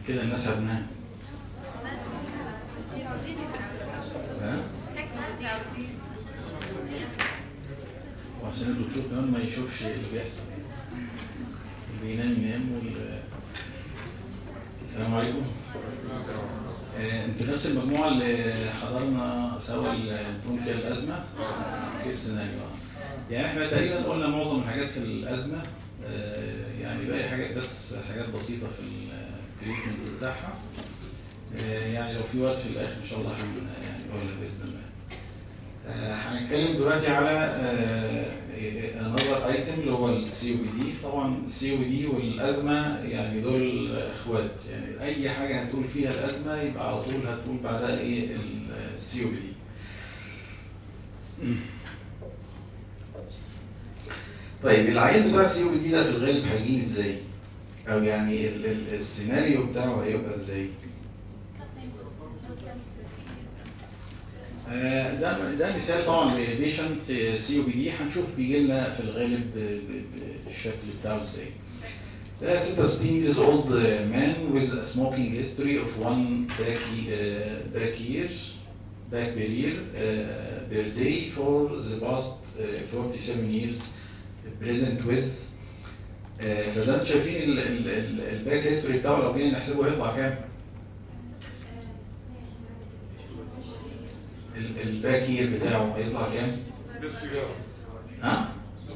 كده الناس هتنام ها وعشان الدكتور كمان ما يشوفش ايه اللي بيحصل اللي ينام ينام وال السلام عليكم آه، انتوا نفس المجموعه اللي حضرنا سوا البونكيا الازمه كيس سيناريو آه. يعني احنا تقريبا قلنا معظم الحاجات في الازمه آه، يعني باقي حاجات بس حاجات بسيطه في التريتمنت بتاعها آه، يعني لو في وقت في الاخر ان شاء الله هن يعني نقولها باذن الله آه، هنتكلم دلوقتي على انذر ايتم اللي هو السي او بي دي طبعا السي او بي دي والازمه يعني دول اخوات يعني اي حاجه هتقول فيها الازمه يبقى على طول هتقول بعدها ايه السي او بي دي طيب العيان بتاع السي او بي دي ده في الغالب هيجي ازاي؟ او يعني ال- ال- السيناريو بتاعه هيبقى ازاي؟ آه، ده ده مثال طبعا لبيشنت سي او بي دي هنشوف بيجي لنا في الغالب ب- ب- بالشكل بتاعه ازاي. ده 66 years old man with a smoking history of one back, uh, back year back barrier uh, per day for the past uh, 47 years present with uh, فزي ما انتم شايفين ال- ال- ال- الباك هيستوري بتاعه لو جينا نحسبه هيطلع كام؟ ال- الباك يير بتاعه هيطلع كام؟ بالسيجاره ها؟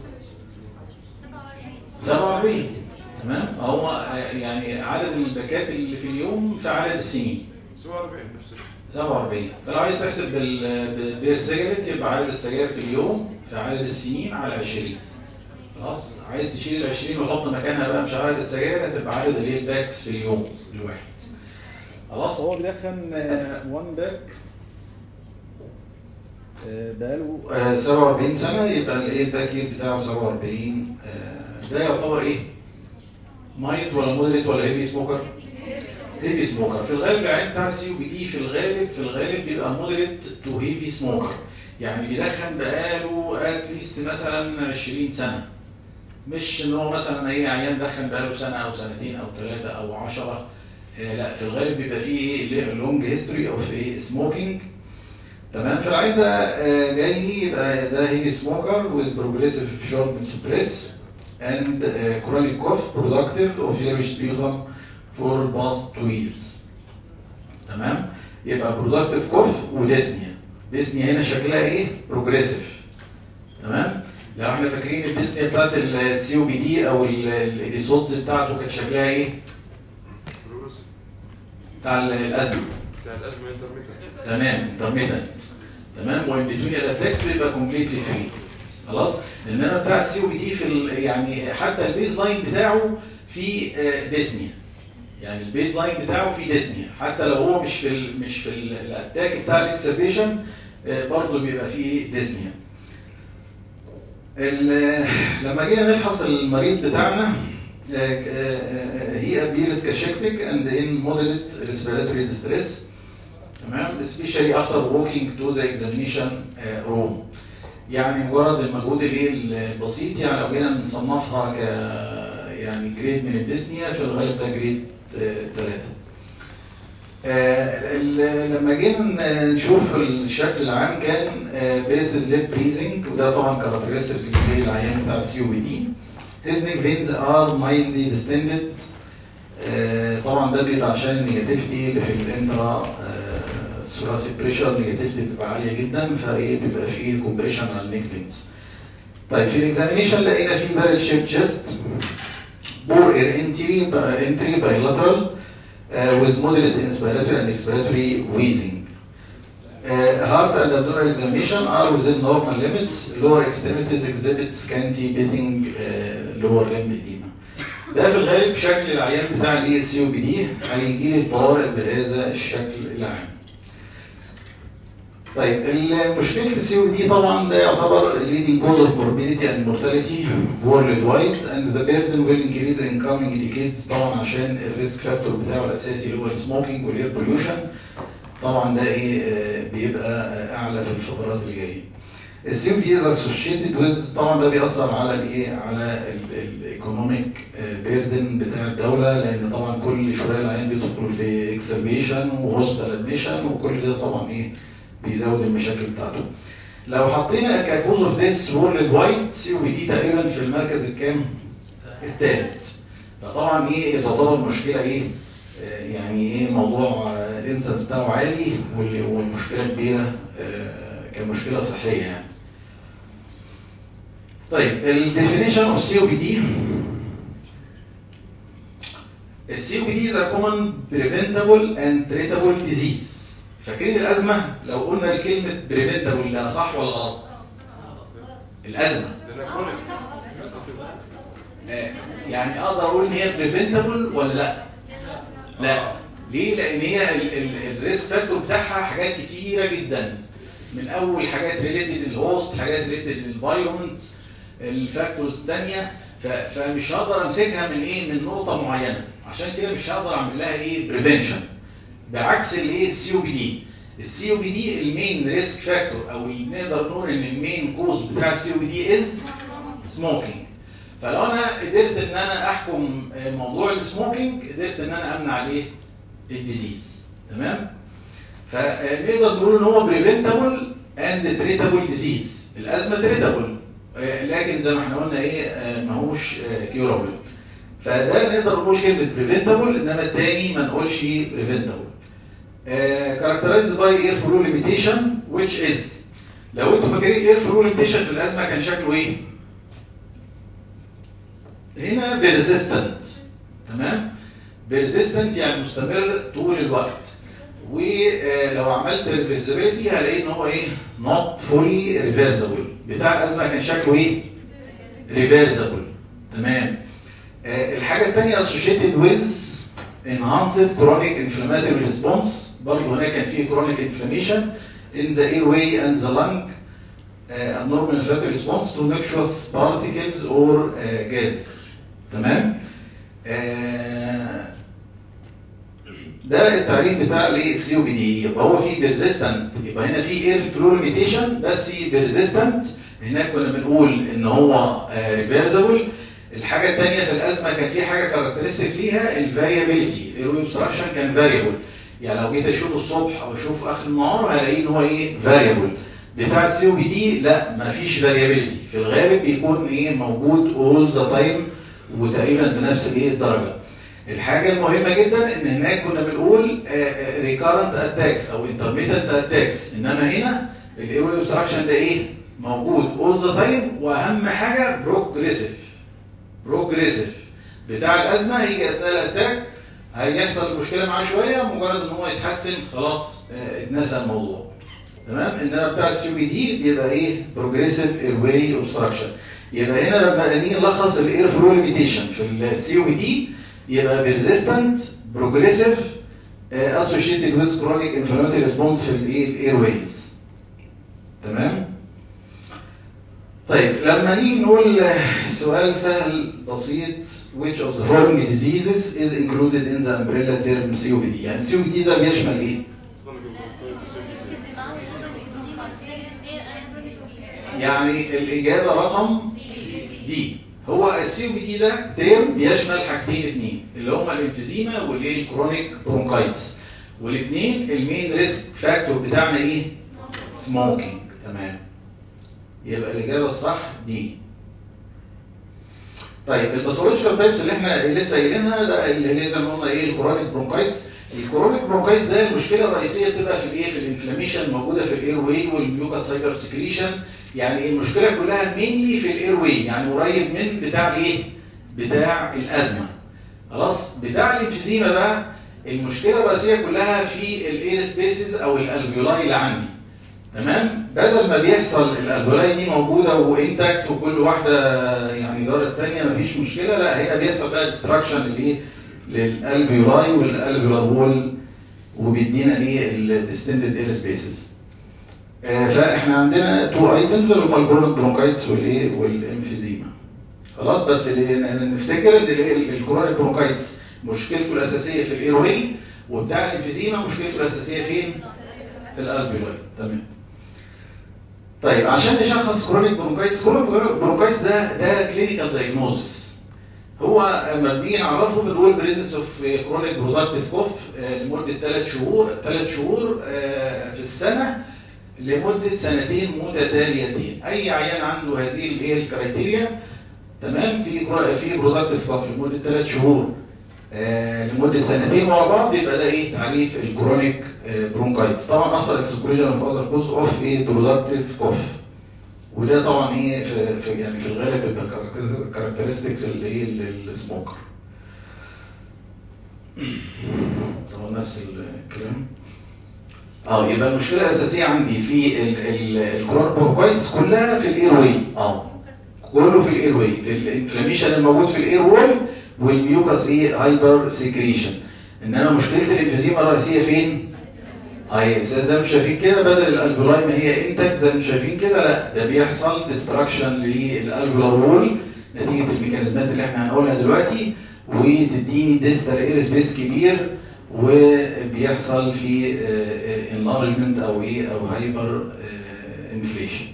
47 تمام هو آه، يعني عدد الباكات اللي في اليوم في عدد السنين 47 نفس الشيء 47 فلو عايز تحسب بال- ب- بير سيجاريت يبقى عدد السجاير في اليوم في عدد السنين على 20 خلاص عايز تشيل ال 20 وحط مكانها بقى مش عدد السجاير هتبقى عدد الايه الباكس في اليوم الواحد خلاص هو بيدخن 1 باك بقاله 47 سنه يبقى الايه الباك يير بتاعه 47 آه، ده يعتبر ايه؟ مايلد ولا مودريت ولا هيفي سموكر؟ هيفي سموكر في الغالب العين بتاع السي او بي دي في الغالب في الغالب بيبقى مودريت تو هيفي سموكر يعني بيدخن بقاله اتليست مثلا 20 سنه مش ان هو مثلا ايه عيان دخن بقاله سنه او سنتين او ثلاثه او 10 لا في الغالب بيبقى فيه ايه لونج هيستوري اوف ايه سموكينج تمام فالعين ده آه، جاي لي يبقى ده هيفي سموكر with progressive short suppress and uh, chronic cough productive of yellowish sputum for past two years تمام يبقى productive cough وديسنيا ديسنيا هنا شكلها ايه بروجريسيف تمام لو احنا فاكرين الديسنيا بتاعت السي او بي دي او ال- ال- الابيسودز بتاعته كانت شكلها ايه بروجريسيف بتاع الازمه بتاع الازمه انترميتنت تمام انترميتنت تمام وان بتوين الاتاكس بيبقى كومبليتلي فري خلاص انما بتاع السي او بي دي في ال- يعني حتى البيز لاين بتاعه في آه، ديسنيا يعني البيز لاين بتاعه في ديسنيا حتى لو هو مش في ال مش في ال- الاتاك بتاع الاكسبريشن برضه بيبقى فيه ديسنيا ال- لما جينا نفحص المريض بتاعنا هي appears cachectic and in moderate respiratory distress تمام especially after walking to the examination uh, room يعني مجرد المجهود الايه البسيط يعني لو جينا نصنفها ك يعني جريد من الديسنيا في الغالب ده جريد ثلاثة لما جينا نشوف الشكل العام كان بيسد ليب بريزنج وده طبعا كاركترستيك للعيان بتاع السي او بي دي His neck veins are mildly distended آه، طبعا ده بيبقى عشان النيجاتيفيتي اللي في الانترا ثوراسيك بريشر النيجاتيفيتي بتبقى عاليه جدا فايه بيبقى فيه كومبريشن على النيك فينز. طيب في الاكزامينيشن لقينا في بارل شيب تشيست بور اير انتري انتري بايلاترال with moderate inspiratory and expiratory wheezing. Uh, heart and abdominal examination are within normal limits. Lower extremities exhibit scanty beating uh, lower limb edema. ده في الغالب شكل العيان بتاع الاي اس او بي دي هيجي لي الطوارئ بهذا الشكل العام. طيب مشكله السي او دي طبعا ده يعتبر leading cause of morbidity and mortality worldwide and the burden will increase in coming decades طبعا عشان الريسك فاكتور بتاعه الاساسي اللي هو السموكينج والاير بوليوشن طبعا ده ايه آه، بيبقى آه، اعلى في الفترات اللي جايه. السي دي از اسوشيتد ويز طبعا ده بيأثر على الايه على الايكونوميك بيردن بتاع الدوله لان طبعا كل شويه العيان بيدخل في اكسربيشن وهوستال ادميشن وكل ده طبعا ايه بيزود المشاكل بتاعته. لو حطينا كاكوز اوف ذيس وورلد وايد سي او دي تقريبا في المركز الكام؟ الثالث. فطبعا ايه تعتبر مشكله ايه؟ آه، يعني ايه موضوع آه، الانسنس بتاعه عالي وال- والمشكله كبيره آه، كمشكله صحيه يعني. طيب الديفينيشن اوف سي او بي دي السي او بي دي از ا كومن بريفنتابل اند تريتابل ديزيز فاكرين الازمه لو قلنا كلمه بريفنتابل ده صح ولا غلط؟ الازمه لأنها كرونيك آه، يعني اقدر اقول ان هي بريفنتابل ولا لا؟ لا ليه؟ لان هي الريسك فاكتور بتاعها حاجات كتيره جدا من اول حاجات ريليتد للهوست حاجات ريليتد للانفايرمنت الفاكتورز الثانيه فمش هقدر امسكها من ايه من نقطه معينه عشان كده مش هقدر اعمل لها ايه بريفنشن بعكس الايه السي او بي دي السي او بي دي المين ريسك فاكتور او اللي نقدر نقول ان المين كوز بتاع السي او بي دي از سموكينج فلو انا قدرت ان انا احكم موضوع السموكينج قدرت ان انا امنع عليه الديزيز تمام فنقدر نقول ان هو بريفنتابل اند تريتابل ديزيز الازمه تريتابل لكن زي ما احنا قلنا ايه آه، ماهوش كيورابل فده نقدر نقول كلمه بريفنتابل انما الثاني ما نقولش بريفنتابل كاركترايزد باي اير فلو ليميتيشن which از لو انتوا فاكرين الاير فلو ليميتيشن في الازمه كان شكله ايه؟ هنا بيرزيستنت تمام؟ بيرزيستنت يعني مستمر طول الوقت ولو عملت ريفرسبيلتي هلاقي ان هو ايه؟ نوت فولي ريفرسبل بتاع الازمه كان شكله ايه؟ ريفرسبل تمام آه، الحاجه الثانيه associated with enhanced chronic inflammatory response برضه هناك كان في chronic inflammation in the airway and the lung uh, abnormal inflammatory response to noxious particles or uh, gases تمام آه، ده التعريف بتاع الايه السي او بي دي يبقى هو في بيرزيستنت يبقى هنا في اير فلو ليميتيشن بس بيرزيستنت هناك كنا بنقول ان هو ريفيرسبل الحاجه الثانيه في الازمه كان في حاجه كاركترستيك ليها الفاريابيلتي الاير اوبستراكشن كان فاريبل يعني لو جيت اشوفه الصبح او اشوفه اخر النهار هلاقيه ان هو ايه فاريبل بتاع السي او بي دي لا مفيش فاريابيلتي في الغالب بيكون ايه موجود اول ذا تايم وتقريبا بنفس الايه الدرجه الحاجه المهمه جدا ان هناك كنا بنقول ريكارنت اتاكس او انترميتنت اتاكس انما هنا الاير اوبستراكشن ده ايه موجود اول ذا تايم واهم حاجه بروجريسيف بروجريسيف بتاع الازمه هيجي اثناء الاتاك هيحصل المشكله معاه شويه مجرد ان هو يتحسن خلاص آه، اتنسى الموضوع تمام انما بتاع السي بي دي بيبقى ايه بروجريسيف اير واي اوبستراكشن يبقى هنا لما نيجي نلخص الاير فلو ليميتيشن في السي او بي دي يبقى بيرزيستنت بروجريسيف اسوشيتد ويز كرونيك انفلاماتوري ريسبونس في الايه الاير ويز تمام طيب لما نيجي نقول سؤال سهل بسيط which of the following diseases is included in the umbrella term COPD يعني COPD ده بيشمل ايه؟ يعني الإجابة رقم دي هو السي او بي دي ده تيرم بيشمل حاجتين اتنين اللي هما الانفيزيما والايه الكرونيك برونكايتس والاثنين المين ريسك فاكتور بتاعنا ايه؟ سموكينج تمام يبقى الإجابة الصح دي طيب الباثولوجيكال تايبس اللي احنا لسه قايلينها ده اللي هي زي ما قلنا ايه الكرونيك برونكايتس الكرونيك برونكايتس ده المشكله الرئيسيه بتبقى في الايه في الانفلاميشن موجوده في الاير واي والميوكاسايدر سكريشن يعني المشكله كلها مينلي في الاير واي يعني قريب من بتاع الايه بتاع الازمه خلاص بتاع الانفيزيما بقى المشكله الرئيسيه كلها في الاير سبيسز او الالفيولاي اللي عندي تمام بدل ما بيحصل الالفيولاي دي موجوده وانتاكت وكل واحده يعني جاره الثانيه مفيش مشكله لا هنا بيحصل بقى ديستراكشن للايه للالفيولاي والالفيولار وول وبيدينا ايه الديستندد اير سبيسز فاحنا عندنا تو ايتمز اللي هم الكرونيك برونكايتس والايه والامفيزيما خلاص بس اللي نفتكر ان الكرونيك برونكايتس مشكلته الاساسيه في الاير واي وبتاع الامفيزيما مشكلته الاساسيه فين؟ في الالفيولاي تمام طيب عشان نشخص كرونيك برونكايتس كرونيك برونكايتس ده ده كلينيكال دايجنوزس هو لما بنيجي نعرفه بنقول بريزنس اوف كرونيك برودكتيف كوف لمده ثلاث شهور ثلاث شهور آه، في السنه لمده سنتين متتاليتين اي عيان عنده هذه الايه الكرايتيريا تمام في كرو- في برودكتيف كوف لمده ثلاث شهور آه، لمده سنتين ورا بعض يبقى ده ايه تعريف الكرونيك برونكايتس طبعا اخطر اكسكلوجن اوف اذر كوز اوف ايه برودكتيف كوف وده طبعا ايه في, في يعني في الغالب بيبقى كاركترستيك للايه للسموكر طبعا نفس الكلام اه يبقى المشكله الاساسيه عندي في الكرونيك برونكايتس كلها في الاير واي اه كله في الاير واي في الانفلاميشن الموجود في الاير وول والميوكس ايه هايبر سيكريشن انما مشكله الانفيزيما الرئيسيه فين؟ اي زي ما انتم شايفين كده بدل الالفولاي ما هي انتكت زي ما انتم شايفين كده لا ده بيحصل ديستراكشن للالفولار وول نتيجه الميكانيزمات اللي احنا هنقولها دلوقتي وتديني ديستال اير سبيس كبير وبيحصل في انلارجمنت او ايه او هايبر انفليشن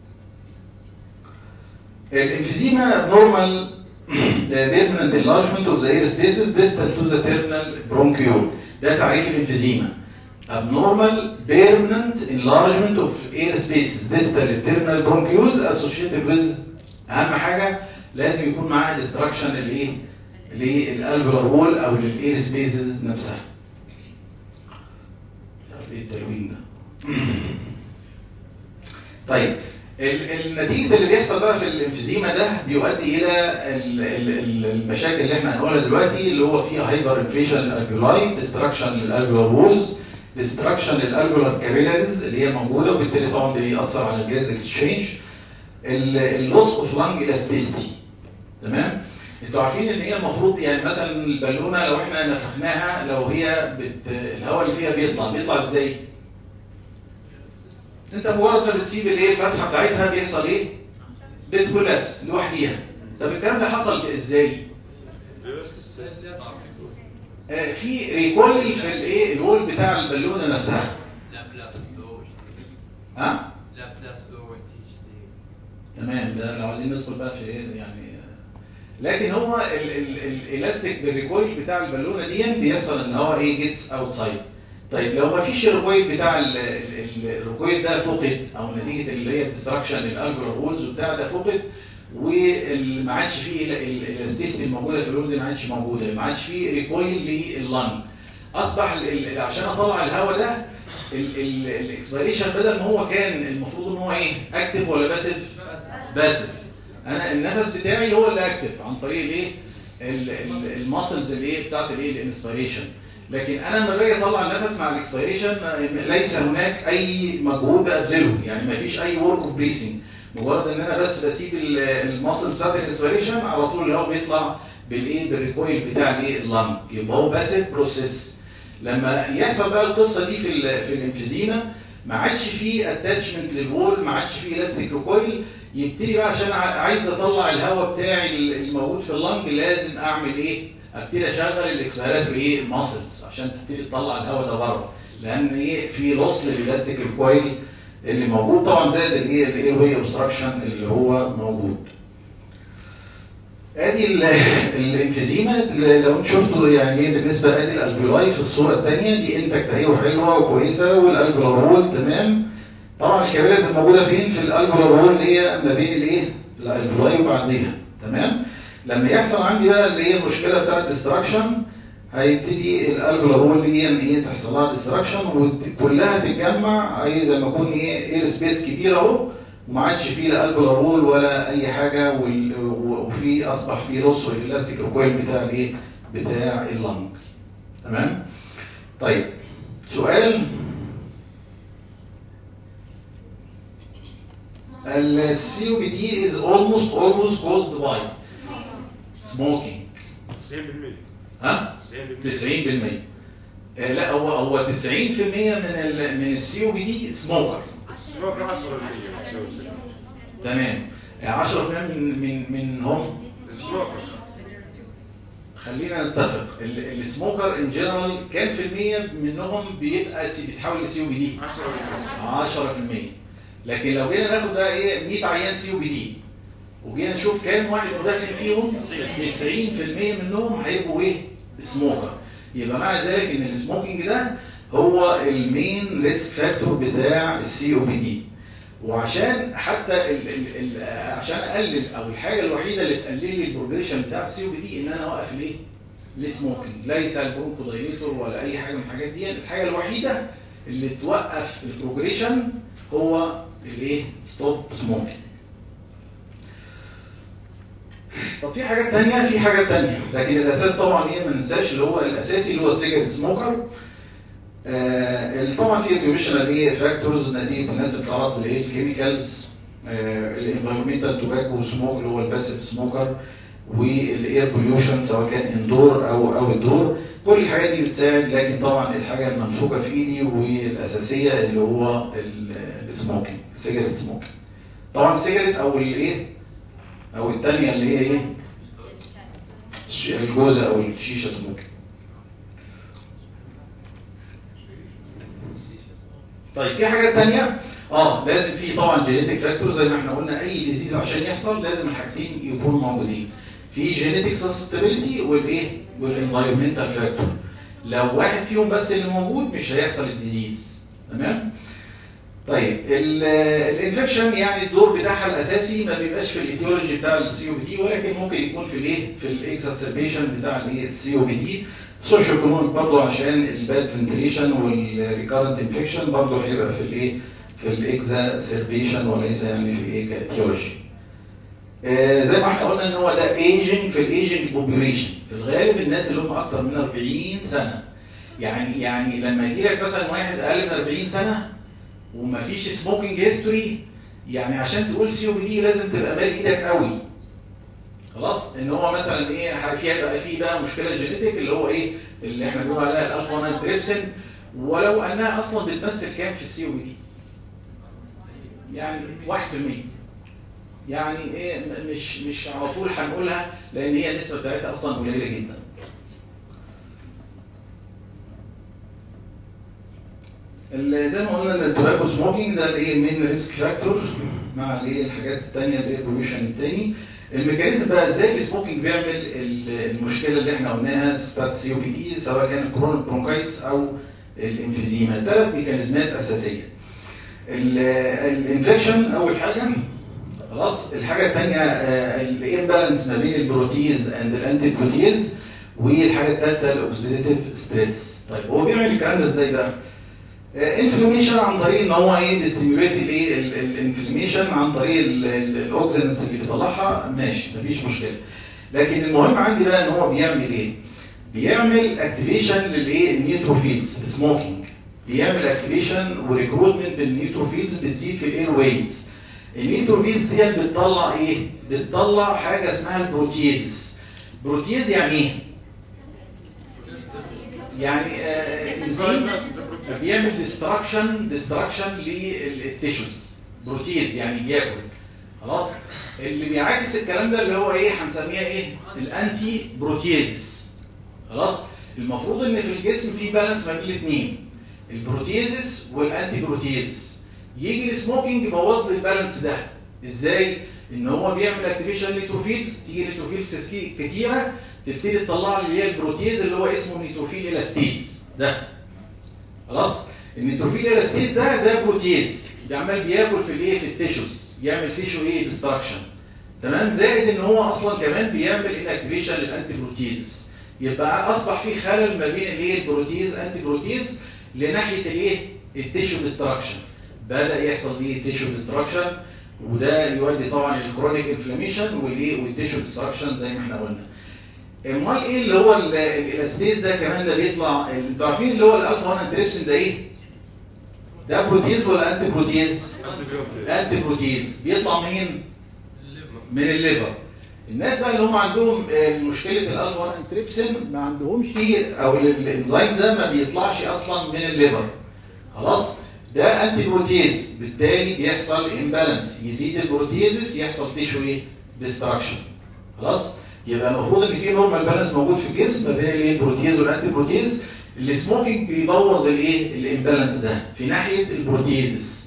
الانفيزيما نورمال permanent enlargement of the air spaces distal to the terminal bronchiole ده تعريف الانفيزيما abnormal permanent enlargement of air spaces distal to terminal bronchioles associated with اهم حاجه لازم يكون معاها destruction للايه للالفولار وول او للاير سبيسز نفسها مش عارف ايه التلوين ده طيب ال- النتيجه اللي بيحصل بقى في الانفيزيما ده بيؤدي الى ال- ال- ال- المشاكل اللي احنا هنقولها دلوقتي اللي هو فيها هايبر انفليشن للالفيولاي ديستراكشن للالفيولار وولز ديستراكشن للالفيولار كابيلاريز اللي هي موجوده وبالتالي طبعا بيأثر على الجاز اكسشينج اللوس اوف لانج الاستيستي تمام انتوا عارفين ان هي المفروض يعني مثلا البالونه لو احنا نفخناها لو هي بت... الهواء اللي فيها بيطلع بيطلع ازاي؟ انت مجرد ما بتسيب الايه الفتحه بتاعتها بيحصل ايه؟ بتكولابس لوحديها طب الكلام ده حصل ازاي؟ آه، في ريكويل في الايه الوول بتاع البالونه نفسها لا بلا فلو ها؟ لا بلا فلو تيجي زي تمام ده لو عايزين ندخل بقى في ايه يعني لكن هو ال- ال- ال- الالاستيك بالريكويل بتاع البالونه دي بيحصل ان هو ايه جيتس اوتسايد طيب لو ما فيش الريكويل بتاع ال- ال- ال- الريكويل ده فقد او نتيجه اللي هي الديستراكشن للالفولار وولز وبتاع ده فقد وما عادش فيه ال- ال- الاستيستي الموجوده في الوول دي ما عادش موجوده ما عادش فيه ريكويل لللنج اصبح ال- ال- عشان اطلع الهواء ده الاكسبيريشن بدل ما هو كان المفروض ان هو ايه اكتف ولا باسف باسف انا النفس بتاعي هو اللي اكتف عن طريق الايه الماسلز الايه بتاعت الايه الانسبيريشن لكن انا لما باجي اطلع النفس مع الاكسبيريشن ليس هناك اي مجهود ببذله يعني ما فيش اي ورك اوف بريسنج مجرد ان انا بس بسيب الماسل بتاعت الانسبيريشن على طول الهواء بيطلع بالايه بالريكويل بتاع الايه اللنج يبقى هو باسف بروسيس لما يحصل بقى القصه دي في ال في الانفيزيما ما عادش فيه اتاتشمنت للوول ما عادش فيه الاستيك ريكويل يبتدي بقى عشان ع- عايز اطلع الهواء بتاعي الموجود في اللنج لازم اعمل ايه؟ ابتدي اشغل الاكسبيرات وايه؟ ماسلز عشان تبتدي تطلع الهواء ده بره لان ايه في لوس للالاستيك ريكويل اللي موجود طبعا زائد الايه الاير واي اوبستراكشن اللي هو موجود. ادي ال- الانفيزيما اللي لو انت شفتوا يعني ايه بالنسبه ادي الالفيولاي في الصوره الثانيه دي انتكت اهي وحلوه وكويسه والالفيولار وول تمام طبعا الكابيلات الموجوده فين في الالفيولار وول اللي هي ما بين الايه الالفيولاي وبعضيها تمام لما يحصل عندي بقى اللي هي المشكله بتاعت ديستراكشن هيبتدي الالفيولار وول دي ايه تحصل لها ديستراكشن وكلها تتجمع اي زي ما يكون ايه اير سبيس كبير اهو وما عادش فيه لا الفولار وول ولا اي حاجه وال- وفي اصبح فيه لوس والالاستيك ريكويل بتاع الايه؟ بتاع اللنج. تمام؟ طيب سؤال السي او بي دي is almost always caused by smoking 90% ها؟ 90% 90% آه، لا هو هو 90% من ال من السي او بي دي سموكر السموك 10% تمام يعني 10% من من من هم السموك خلينا نتفق ال- السموكر ان جنرال كام في المية منهم بيبقى سي بيتحول لسي او بي دي 10% 10% لكن لو جينا ناخد بقى ايه 100 عيان سي او بي دي وجينا نشوف كام واحد مدخن فيهم 90% منهم هيبقوا ايه سموكر يبقى معنى ذلك ان السموكينج ده هو المين ريسك فاكتور بتاع السي او بي دي وعشان حتى ال ال ال عشان اقلل او الحاجه الوحيده اللي تقلل لي البروجريشن بتاع السي او بي دي ان انا اوقف الايه؟ السموكينج ليس البرونكو دايليتور ولا اي حاجه من الحاجات دي الحاجه الوحيده اللي توقف البروجريشن هو الايه؟ ستوب سموكينج طب في حاجات تانية في حاجات تانية لكن الاساس طبعا ايه ما ننساش اللي هو الاساسي اللي هو السيجرت سموكر آه اللي طبعا في اكيوميشنال ايه فاكتورز نتيجه الناس اللي بتتعرض لايه الكيميكالز آه الانفيرمنتال توباكو سموك اللي هو الباسيف سموكر والاير بوليوشن سواء كان اندور او او الدور كل الحاجات دي بتساعد لكن طبعا الحاجه الممسوكه في ايدي والاساسيه اللي هو السموكينج السيجرت سموكينج طبعا السيجرت او الايه او الثانيه اللي هي ايه الش- الجوزه او الشيشه سموكينج طيب في حاجات تانية اه لازم في طبعا جينيتك فاكتور زي ما احنا قلنا اي ديزيز عشان يحصل لازم الحاجتين يكونوا موجودين في جينيتك سسبتابيلتي والايه والانفايرمنتال فاكتور لو واحد فيهم بس اللي موجود مش هيحصل الديزيز تمام طيب الانفكشن يعني الدور بتاعها الاساسي ما بيبقاش في الايتيولوجي بتاع السي او بي دي ولكن ممكن يكون في الايه في الاكسسربيشن بتاع الايه السي او بي دي سوشيو ايكونوميك برضه عشان الباد فنتريشن والريكارنت انفكشن برضه هيبقى في الايه في الاكزاسربيشن وليس يعني في ايه كايتيولوجي آه زي ما احنا قلنا ان هو ده ايجنج في الايجنج بوبيوليشن في الغالب الناس اللي هم اكتر من 40 سنه يعني يعني لما يجي لك مثلا واحد اقل من 40 سنه ومفيش سموكينج هيستوري يعني عشان تقول سي او بي دي لازم تبقى مالي ايدك قوي خلاص ان هو مثلا ايه في هيبقى في بقى مشكله جينيتك اللي هو ايه اللي احنا بنقول عليها الالفا 1 تريبسين ولو انها اصلا بتمثل كام في السي او بي دي يعني 1% يعني ايه م- مش مش على طول هنقولها لان هي النسبه بتاعتها اصلا قليله جدا ال- زي ما قلنا ان التوباكو سموكينج ده الايه مين ريسك فاكتور مع الايه الحاجات الثانيه اللي هي البوليوشن الثاني الميكانيزم بقى ازاي السموكينج بيعمل ال- المشكله اللي احنا قلناها بتاعت السي او بي دي سواء كان الكرونيك برونكايتس او الانفيزيما ثلاث ميكانيزمات اساسيه ال- الانفكشن اول حاجه خلاص الحاجه الثانيه الامبالانس ما بين البروتيز اند الانتي بروتيز والحاجه الثالثه الاوكسيديتيف ستريس طيب هو بيعمل الكلام ده ازاي بقى؟ انفلاميشن عن طريق ان هو ايه بيستيميوليت الايه الانفلاميشن عن طريق الاوكسيدنس اللي بيطلعها ماشي مفيش مشكله لكن المهم عندي بقى ان هو بيعمل ايه؟ بيعمل اكتيفيشن للايه النيوتروفيلز سموكينج بيعمل اكتيفيشن وريكروتمنت النيوتروفيلز بتزيد في الاير ويز النيوتروفيلز ديت بتطلع ايه؟ بتطلع حاجه اسمها البروتيزس بروتيز يعني ايه؟ يعني آه إنزيم بيعمل ديستراكشن ديستراكشن للتيشوز بروتيز يعني بياكل خلاص اللي بيعاكس الكلام ده اللي هو ايه هنسميها ايه الانتي بروتيزس خلاص المفروض ان في الجسم في بالانس ما بين الاثنين البروتيزس والانتي بروتيزس يجي السموكينج يبوظ لي البالانس ده ازاي ان هو بيعمل اكتيفيشن ليتروفيلز تيجي ليتروفيلز كتيره تبتدي تطلع لي اللي هي البروتيز اللي هو اسمه نيتروفيل الاستيز ده خلاص النيتروفيل الاستيز ده ده بروتيز بيعمل بياكل في الايه في التيشوز يعمل تيشو ايه ديستراكشن تمام زائد ان هو اصلا كمان بيعمل انكتيفيشن للانتي بروتيز يبقى اصبح في خلل ما بين الايه البروتيز انتي بروتيز لناحيه الايه التيشو ديستراكشن بدا يحصل ايه تيشو ديستراكشن وده يؤدي طبعا للكرونيك انفلاميشن والايه والتيشو ديستراكشن زي ما احنا قلنا امال ايه اللي هو ال- الالاستيز ده كمان ده بيطلع انتوا عارفين اللي هو الالفا 1 تريبسين ده ايه؟ ده بروتيز ولا انتي بروتيز؟ انتي بروتيز بيطلع منين؟ من الليفر الناس بقى اللي هم عندهم آه، مشكله الالفا 1 تريبسين ما عندهمش او ال- الانزيم ده ما بيطلعش اصلا من الليفر خلاص ده انتي بروتيز بالتالي بيحصل امبالانس يزيد البروتيزس يحصل تيشو ايه؟ ديستراكشن خلاص يبقى المفروض ان في نورمال بالانس موجود في الجسم ما بين الايه البروتيز والانتي بروتيز السموكينج بيبوظ الايه الامبالانس ده في ناحيه البروتيزس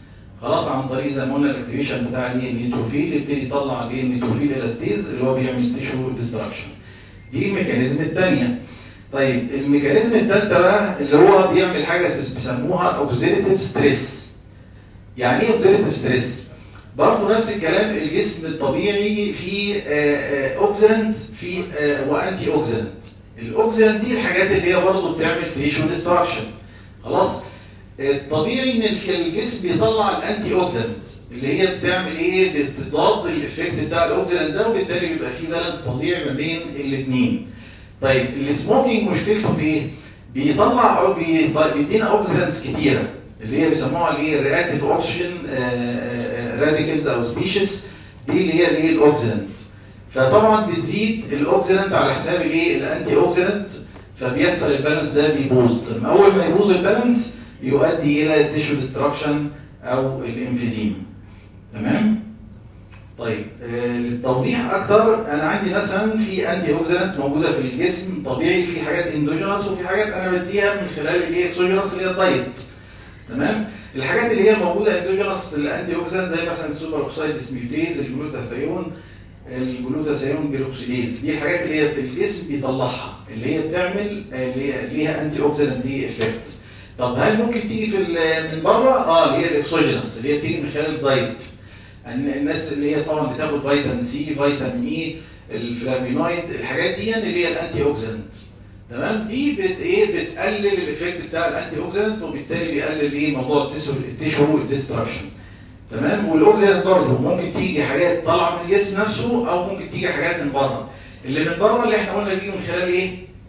خلاص عن طريق زي ما قلنا الاكتيفيشن بتاع الايه النيتروفيل يبتدي يطلع الايه النيتروفيل الاستيز اللي هو بيعمل تيشو ديستراكشن دي الميكانيزم الثانيه طيب الميكانيزم الثالثه بقى اللي هو بيعمل حاجه بيسموها اوكسيديتيف ستريس يعني ايه اوكسيديتيف ستريس برضه نفس الكلام الجسم الطبيعي فيه اوكسيدنت في آه، وانتي اوكسيدنت الاوكسيدنت دي الحاجات اللي هي برضه بتعمل تيشو ديستراكشن خلاص الطبيعي ان الجسم بيطلع الانتي اوكسيدنت اللي هي بتعمل ايه بتضاد الايفكت بتاع الاوكسيدنت ده وبالتالي بيبقى في بالانس طبيعي ما بين الاثنين طيب السموكينج مشكلته في ايه بيطلع أو بيط- بيدينا اوكسيدنتس كتيره اللي هي بيسموها الايه الرياكتيف اوكسجين راديكلز او سبيشيز دي اللي هي الايه الاوكسيدنت فطبعا بتزيد الاوكسيدنت على حساب الايه الانتي اوكسيدنت فبيحصل البالانس ده بيبوظ لما اول ما يبوظ البالانس يؤدي الى التيشو ديستراكشن او الانفيزيم تمام طيب آه، للتوضيح اكتر انا عندي مثلا في انتي اوكسيدنت موجوده في الجسم طبيعي في حاجات اندوجينوس وفي حاجات انا بديها من خلال الايه اكسوجينوس اللي هي الدايت تمام الحاجات اللي هي موجوده اندوجينوس الانتي اوكسيدنت زي مثلا السوبر اوكسايد ديسميوتيز الجلوتاثيون الجلوتاثيون بيروكسيديز دي الحاجات اللي هي الجسم بيطلعها اللي هي بتعمل آه، اللي هي ليها انتي اوكسيدنت افكت طب هل ممكن تيجي في ال- من بره اه اللي هي الاكسوجينوس اللي هي بتيجي من خلال الدايت الن- الناس اللي هي طبعا بتاخد فيتامين سي فيتامين اي الفلافينويد الحاجات دي اللي هي الانتي اوكسيدنت تمام دي بت ايه بتقلل الايفكت بتاع الانتي اوكسيدنت وبالتالي بيقلل ايه موضوع التيشو التيشو ديستراكشن تمام والاوكسيدنت برضه ممكن تيجي حاجات طالعه من الجسم نفسه او ممكن تيجي حاجات من بره اللي من بره اللي احنا قلنا بيجي من خلال ايه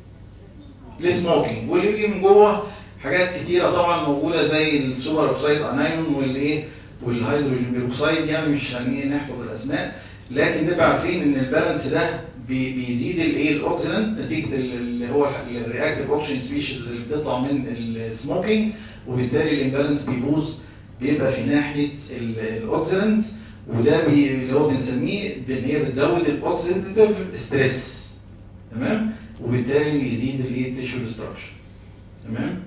السموكينج واللي بيجي من جوه حاجات كتيره طبعا موجوده زي السوبر اوكسايد انايون والايه والهيدروجين بيروكسايد يعني مش هنيجي نحفظ الاسماء لكن نبقى عارفين ان البالانس ده بي- بيزيد الايه الاوكسيدنت نتيجه ال- اللي هو الرياكتيف اوكسجين سبيشيز اللي بتطلع من السموكينج وبالتالي الامبالانس بيبوظ بيبقى في ناحيه ال- الاوكسيدنت وده بي- اللي هو بنسميه ان هي بتزود الاوكسيديتيف ستريس تمام وبالتالي بيزيد الايه التيشو ديستراكشن تمام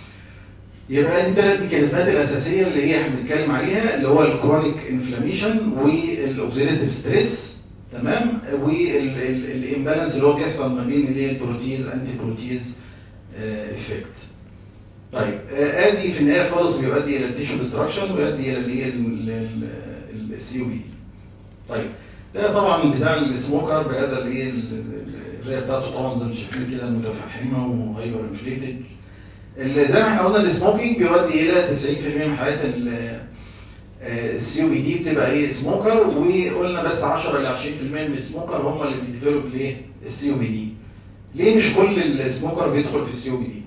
يبقى دي ثلاث ميكانيزمات الاساسيه اللي هي احنا بنتكلم عليها اللي هو الكرونيك انفلاميشن والاوكسيديتيف ستريس تمام والامبالانس اللي هو بيحصل ما بين اللي هي البروتيز انتي بروتيز افكت طيب آه، ادي في النهايه خالص بيؤدي الى التيشو ديستراكشن ويؤدي الى اللي هي السي او بي طيب ده طبعا بتاع السموكر بهذا اللي هي ال- ال- الرئه بتاعته طبعا زي ما شايفين كده متفحمه وهايبر انفليتد اللي زي ما احنا قلنا السموكينج بيؤدي الى 90% من حالات السي او بي دي بتبقى ايه سموكر وقلنا بس 10 ل 20% من السموكر هم اللي بيديفلوب ليه السي او بي دي ليه مش كل السموكر بيدخل في السي او بي دي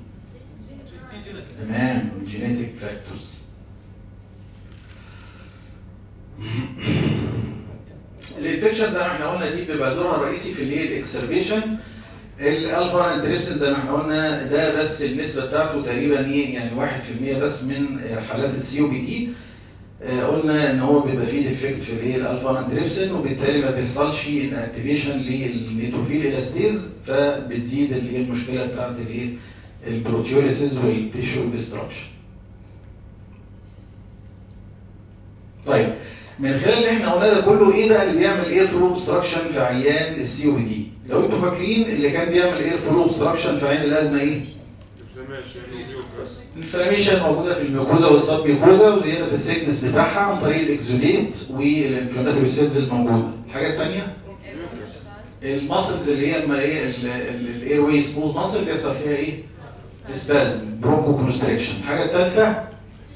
تمام الجينيتك فاكتورز الانفكشن زي ما احنا قلنا دي بيبقى دورها الرئيسي في الايه الاكسربيشن الالفا انتريبسين زي ما احنا قلنا ده بس النسبه بتاعته تقريبا ايه يعني 1% بس من حالات السي او بي دي قلنا ان هو بيبقى فيه ديفكت في الايه الالفا انتريبسين وبالتالي ما بيحصلش ان اكتيفيشن للنيتروفيل الاستيز فبتزيد الايه المشكله بتاعت الايه البروتيوليسيس والتيشو ديستراكشن طيب من خلال اللي احنا قلناه ده كله ايه بقى اللي بيعمل اير فلو اوبستراكشن في عيان السي او دي لو انتوا فاكرين اللي كان بيعمل اير فلو اوبستراكشن في عين الازمه ايه انفلاميشن وميوكس الانفلاميشن موجوده في الميوكوزا والسب ميوكوزا وزياده في السيكنس بتاعها عن طريق الاكزوديت والانفلاماتوري سيلز الموجوده الحاجه الثانيه الماسلز اللي هي اما ايه الاير واي سموث ماسل بيحصل فيها ايه سبازم برونكو كونستريكشن الحاجه الثالثه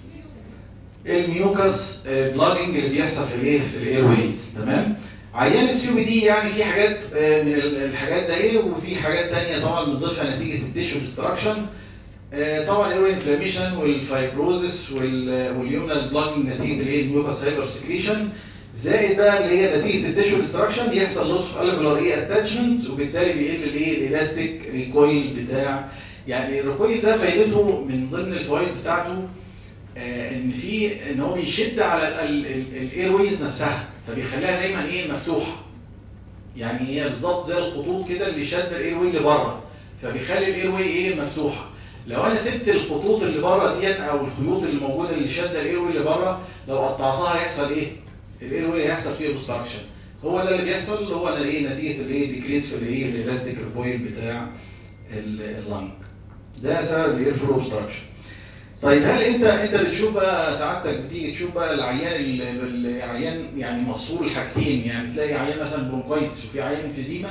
الميوكس بلاجنج اللي بيحصل في الايه في الاير ويز تمام عيان السي بي دي يعني في حاجات آه، من ال- الحاجات ده ايه وفي حاجات تانية طبعا بنضيفها نتيجه التيشو ديستراكشن طبعا الاير انفلاميشن والفايبروزس واليومنال بلاجنج نتيجه الايه الميوكس هايبر سكريشن زائد بقى اللي هي نتيجه التيشو ديستراكشن بيحصل لوس في الفولار ايه اتاتشمنت وبالتالي بيقل الايه الالاستيك ريكويل بتاع يعني الريكويل ده فايدته من ضمن الفوائد بتاعته آه، ان في ان هو بيشد على الاير ويز نفسها فبيخليها دايما ايه مفتوحه يعني هي بالظبط زي الخطوط كده اللي شد الاير واي لبره فبيخلي الاير واي ايه مفتوحه لو انا سبت الخطوط اللي بره دي او الخيوط اللي موجوده اللي شاده الايروي اللي بره لو قطعتها هيحصل ايه؟ الايروي هيحصل فيه اوبستراكشن هو ده اللي بيحصل اللي هو ده ايه نتيجه الايه ديكريس في الايه الالاستيك ريبويل بتاع ال- اللنج ده سبب الاير فلو اوبستراكشن طيب هل انت انت بتشوف بقى سعادتك بتيجي تشوف بقى العيان ال- ال- العيان يعني مفصول الحاجتين يعني تلاقي عيان مثلا برونكايتس وفي عيان انفيزيما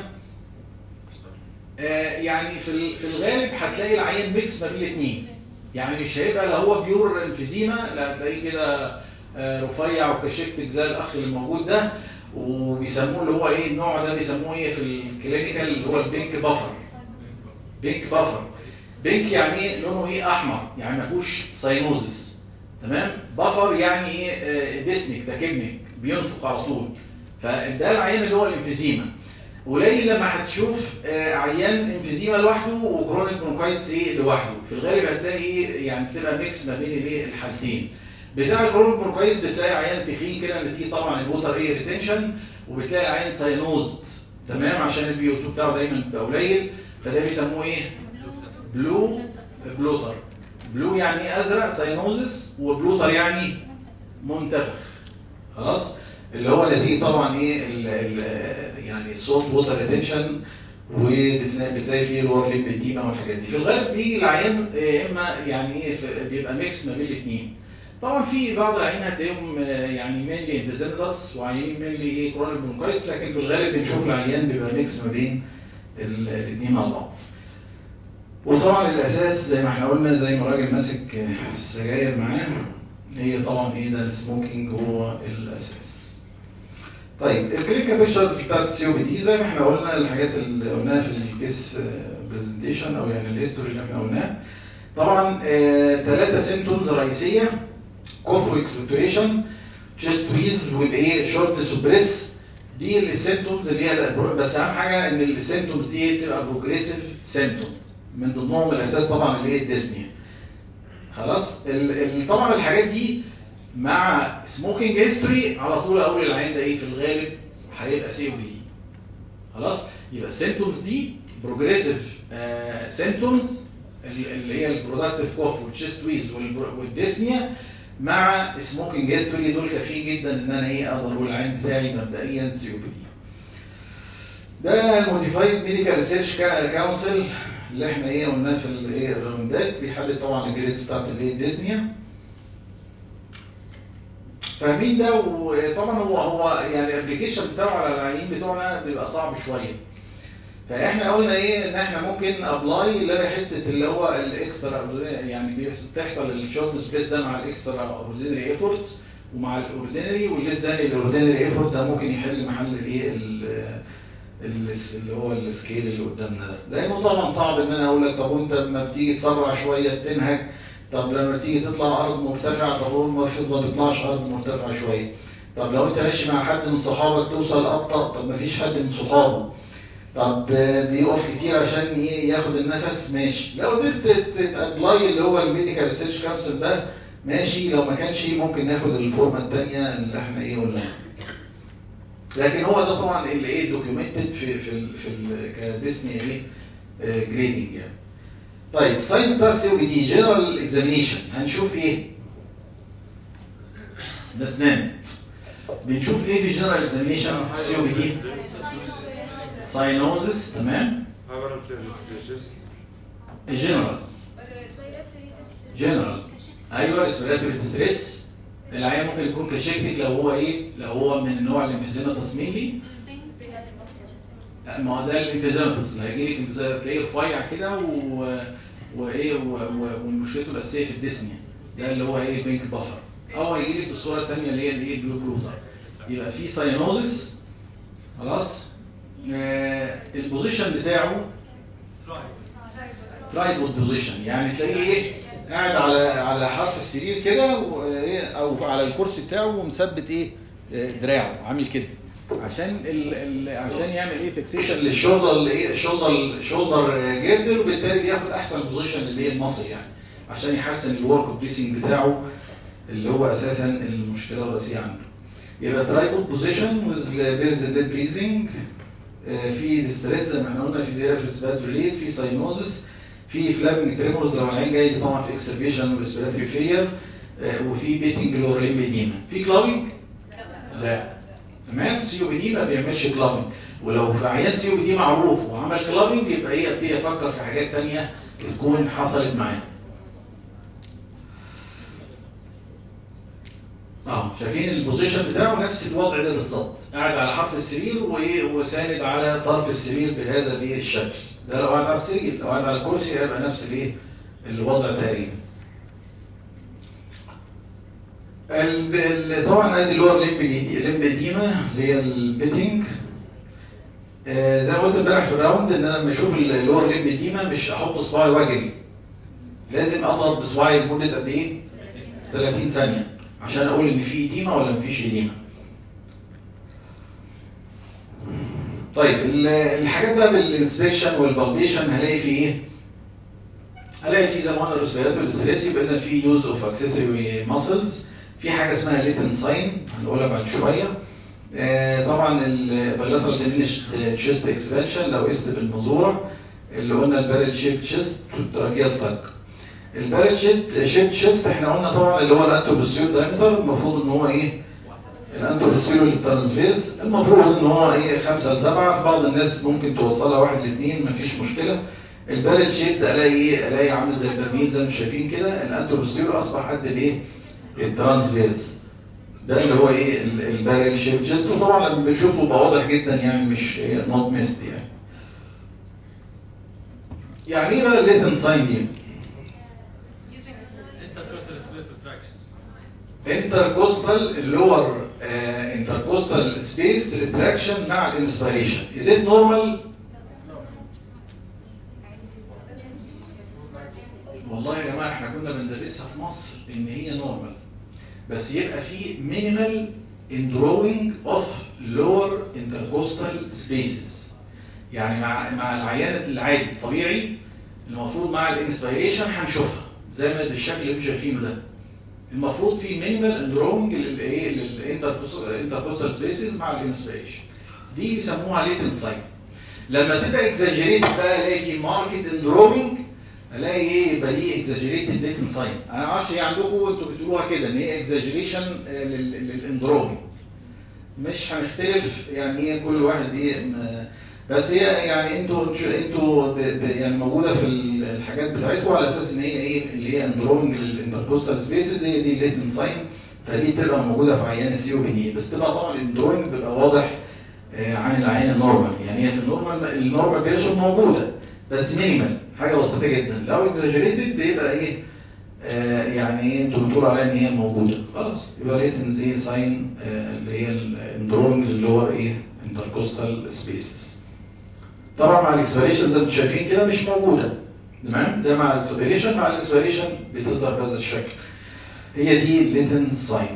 آه يعني في ال- في الغالب هتلاقي العيان ميكس ما بين الاثنين يعني مش هيبقى لا هو بيور انفيزيما لا هتلاقيه كده آه، رفيع وكشكتك زي الاخ اللي موجود ده وبيسموه اللي هو ايه النوع ده بيسموه ايه في الكلينيكال اللي هو البينك بافر بينك بافر بينك يعني ايه لونه ايه احمر يعني ما فيهوش ساينوزس تمام بافر يعني ايه آه، ديسنك تكبنك بينفخ على طول فده العيان اللي هو الانفيزيما قليل لما هتشوف آه، عيان انفيزيما لوحده وكرونيك برونكايتس ايه لوحده في الغالب هتلاقي ايه يعني بتبقى ميكس ما بين الايه الحالتين بتاع الكرونيك برونكايتس بتلاقي عيان تخين كده نتيجه طبعا الووتر ايه ريتنشن وبتلاقي عيان ساينوزد تمام عشان البي او 2 بتاعه دايما بيبقى قليل فده بيسموه ايه بلو بلوتر بلو يعني ايه ازرق ساينوزس وبلوتر يعني منتفخ خلاص اللي هو نتيجه طبعا ايه ال ال يعني صوت ووتر ريتنشن وبتلاقي بتلاقي فيه الور ليب اديما والحاجات دي في الغالب بيجي العيان يا اما يعني ايه في- بيبقى ميكس ما بين الاثنين طبعا في بعض العيان هتلاقيهم آه، يعني مينلي انفيزيمتس وعيانين مينلي ايه كرونيك برونكايتس لكن في الغالب بنشوف العيان بيبقى ميكس ما بين الاثنين مع بعض وطبعا الاساس زي ما احنا قلنا زي ما الراجل ماسك آه، السجاير معاه هي طبعا ايه ده السموكينج هو الاساس طيب الكلينيكال بيكتشر بتاعت السي او بي دي زي ما احنا قلنا الحاجات اللي قلناها في الكيس برزنتيشن او يعني الهيستوري اللي احنا قلناه طبعا ثلاثه سيمتومز رئيسيه كوف واكسبكتوريشن تشيست ويز والايه شورت سوبريس دي السيمتومز اللي هي البرو- بس اهم حاجه ان السيمتومز دي تبقى بروجريسيف سيمتوم من ضمنهم الاساس طبعا اللي هي الديسنيا خلاص ال- ال- طبعا الحاجات دي مع سموكينج هيستوري على طول اقول العين ده ايه في الغالب هيبقى سي او بي خلاص يبقى السيمتومز دي بروجريسيف سيمتومز اللي هي البرودكتيف كوف والتشيست ويز والديسنيا مع سموكينج هيستوري دول كافيين جدا ان انا ايه اقدر اقول العين بتاعي مبدئيا سي او بي دي ده الموديفايد ميديكال ريسيرش كونسل اللي احنا ايه قلناه في الايه الراوندات بيحدد طبعا الجريدز بتاعت الايه الديسنيا فاهمين ده وطبعا هو هو يعني الابلكيشن بتاعه على العيانين بتوعنا بيبقى صعب شويه فاحنا قلنا ايه ان احنا ممكن ابلاي اللي هي حته اللي هو الاكسترا يعني بيحصل- تحصل الشورت سبيس ده مع الاكسترا اوردينري ايفورت ومع الاوردينري والليزاني الاوردينري ايفورت ده ممكن يحل محل الايه ال- ال- اللي هو السكيل اللي قدامنا ده لانه طبعا صعب ان انا اقول لك طب وانت لما بتيجي تسرع شويه بتنهج طب لما تيجي تطلع ارض مرتفعه طب هو ما ما بيطلعش ارض مرتفعه شويه طب لو انت ماشي مع حد من صحابك توصل ابطا طب ما فيش حد من صحابه طب آه، بيقف كتير عشان ايه ياخد النفس ماشي لو قدرت تابلاي اللي هو الميديكال ريسيرش كونسل ده ماشي لو ما كانش ممكن ناخد الفورمه الثانيه اللي احنا ايه قلناها لكن هو ده طبعا اللي ايه دوكيومنتد في في ال في ال كديسني ايه جريدنج يعني طيب ساينس بتاع السي او بي دي جنرال اكزامينيشن هنشوف ايه؟ ده اسنان بنشوف ايه في جنرال اكزامينيشن السي او بي دي؟ ساينوزس تمام هايبر انفلاميشن الجنرال جنرال ايوه ريسبيراتوري ستريس العيان ممكن يكون كشكتك لو هو ايه؟ لو هو من النوع الانفيزيما تصميمي ما هو ده الانفيزيماتس هيجي لك انفيزيما- تلاقيه رفيع كده و... وايه و... و... ومشكلته الاساسيه في الديسنيا ده اللي هو ايه بينك بافر او هيجي لك بالصوره الثانيه اللي هي الايه بلو بلوتر يبقى في ساينوزس خلاص آه البوزيشن بتاعه ترايبود بوزيشن يعني تلاقيه ايه قاعد على على حرف السرير كده وايه او على الكرسي بتاعه ومثبت ايه آه، دراعه عامل كده عشان ال ال عشان يعمل ايه فيكسيشن للشولدر الايه شولدر شولدر جيردر وبالتالي بياخد احسن بوزيشن اللي هي المصل يعني عشان يحسن الورك بريسنج بتاعه اللي هو اساسا المشكله الرئيسيه عنده يبقى ترايبود بوزيشن ويز بيرز ديد بريزنج في ستريس زي ما احنا قلنا في زياده في الثبات ريت في ساينوزس في فلامنج تريمورز لو العين جاي لي طبعا في اكسربيشن وريسبيراتوري فيلير وفي بيتنج لور ليمبيديما في كلاوينج؟ لا تمام سي او بي دي ما بيعملش كلابنج ولو في عيان سي او بي دي معروف وعمل كلابنج يبقى ايه ابتدي افكر في حاجات تانية تكون حصلت معاه اه شايفين البوزيشن بتاعه نفس الوضع ده بالظبط قاعد على حرف السرير وايه وساند على طرف السرير بهذا الايه الشكل ده لو قاعد على السرير لو قاعد على الكرسي هيبقى نفس الايه الوضع تقريبا الب- ال- طبعا ادي اللور ليمبيديما اللي هي البيتنج آه، زي ما قلت امبارح في الراوند ان انا لما اشوف اللور ليمبيديما مش احط صباعي واجري لازم اضغط بصباعي لمده قد ايه؟ 30 ثانيه عشان اقول ان في ايديما ولا مفيش ايديما طيب ال- الحاجات بقى بالانسبكشن والبالبيشن هلاقي في ايه؟ هلاقي في زي ما قلنا الريسبيراتوري ستريس يبقى اذا في يوز اوف اكسسوري ماسلز في حاجه اسمها ليتن ساين هنقولها بعد شويه آه، طبعا البايلاترال ديمينش تشيست اكسبانشن لو قست بالمزوره اللي قلنا البارل شيب تشيست والتراكيال تاك البارل شيب تشيست احنا قلنا طبعا اللي هو الانتوبستيول دايمتر المفروض ان هو ايه الانتوبستيول للترانسفيرس المفروض ان هو ايه 5 ل 7 بعض الناس ممكن توصلها 1 ل 2 مفيش مشكله البارل شيب ده الاقي ايه الاقي عامل زي البرميل زي ما انتم شايفين كده الانتوبستيول اصبح قد الايه الترانسفيرس ده اللي هو ايه ال- البارل شيب تشيست وطبعا لما بنشوفه بقى واضح جدا يعني مش نوت ميست يعني يعني ايه بقى الليتن ساين دي؟ intercostal space retraction. intercostal lower uh, intercostal space retraction مع الانسبيريشن is it normal والله يا جماعه احنا كنا بندرسها في مصر ان هي نورمال بس يبقى في minimal indrawing of lower intercostal spaces يعني مع مع العيان العادي الطبيعي المفروض مع الانسبيريشن هنشوفها زي ما بالشكل اللي انتم شايفينه ده المفروض في مينيمال اندرونج للايه للانتركوستال سبيسز مع الانسبيريشن دي بيسموها ليتن ساين لما تبقى اكزاجيريتد بقى الاقي في ماركت اندرومينج الاقي ايه يبقى دي اكزاجيريتد ليتن ساين انا ما اعرفش ايه عندكم انتوا بتقولوها كده ان هي اكزاجيريشن للاندرومينج مش هنختلف يعني ايه كل واحد ايه م- بس هي يعني انتوا انتوا ب- ب- يعني موجوده في ال- الحاجات بتاعتكم على اساس ان هي ايه اللي هي اندرومينج للانتركوستال سبيسز هي دي الليتن ساين فدي بتبقى موجوده في عيان السي او بي دي بس تبقى طبعا الاندرومينج بيبقى واضح آه، عن العين النورمال يعني هي في النورمال النورمال بيرسون موجوده بس مينيمال حاجه بسيطه جدا لو اكزاجريتد بيبقى ايه آه يعني ايه انتوا بتقولوا عليها ان هي موجوده خلاص يبقى ليتنز ايه ساين آه اللي هي الاندرومينج اللور ايه انتركوستال سبيسز طبعا مع الاكسبيريشن زي ما انتم شايفين كده مش موجوده تمام ده مع الاكسبيريشن مع الاكسبيريشن بتظهر بهذا الشكل هي دي الليتن ساين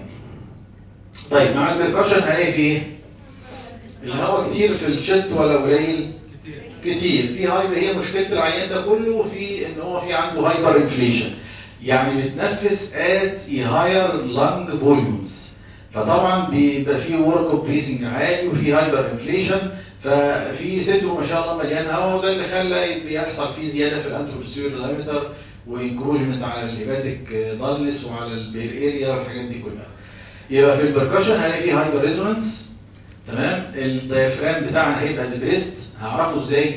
طيب مع البركشن هلاقي في ايه؟ الهواء كتير في الشيست ولا قليل؟ كتير. كتير في هايبر هي مشكله العيان ده كله في ان هو في عنده هايبر انفليشن يعني بتنفس ات اي هاير لانج فوليومز فطبعا بيبقى في ورك اوف بريسنج عالي وفي هايبر انفليشن ففي صدره ما شاء الله مليان هواء وده اللي خلى يحصل فيه زياده في الانتروبستيريور دايمتر وانكروجمنت على الهيباتيك دارنس وعلى البير اريا والحاجات دي كلها يبقى في البركشن هلاقي فيه هايبر ريزونانس تمام الديافرام بتاعنا هيبقى ديبريست هعرفه ازاي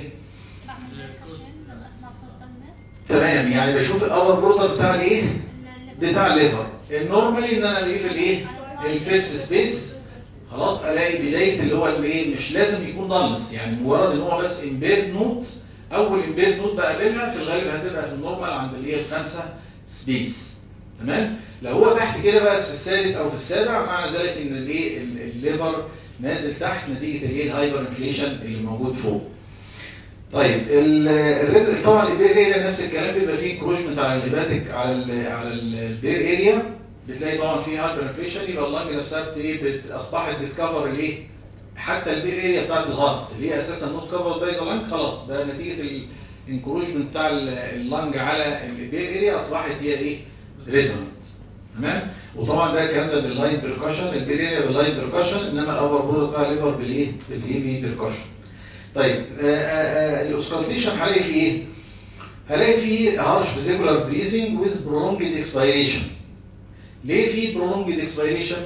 تمام يعني بشوف الاور بوردر بتاع الايه بتاع الليفر النورمالي ان انا الاقيه في الايه الفيرست سبيس خلاص الاقي بدايه اللي هو الايه مش لازم يكون ضلس يعني مجرد ان هو بس امبير نوت اول امبير نوت بقابلها في الغالب هتبقى في النورمال عند اللي هي الخمسه سبيس تمام لو هو تحت كده بقى في السادس او في السابع معنى ذلك ان الايه ال- الليفر نازل تحت نتيجه الايه الهايبر انفليشن اللي موجود فوق طيب ال- الرزق طبعا البير اريا نفس الكلام بيبقى فيه كروشمنت على الليباتيك على ال على البير اريا بتلاقي طبعا فيه هايبر انفليشن يبقى اللنج نفسها بت ايه بت- اصبحت بتكفر الايه حتى البير اريا بتاعت الغلط اللي هي اساسا نوت كفر باي ذا لانج خلاص ده نتيجه الانكروشمنت بتاع ال- اللنج على البير اريا اصبحت هي ايه ريزونانت تمام وطبعا ده الكلام ده باللايت بركشن البير اريا باللايت بركشن انما الاوفر بورد بتاع الليفر بالايه بالاي في بركشن طيب آه، آه، آه، الاوسكالتيشن هلاقي فيه ايه؟ هلاقي في هارش فيزيكولار بريزنج ويز برولونجد اكسبيريشن ليه في برولونجد اكسبيريشن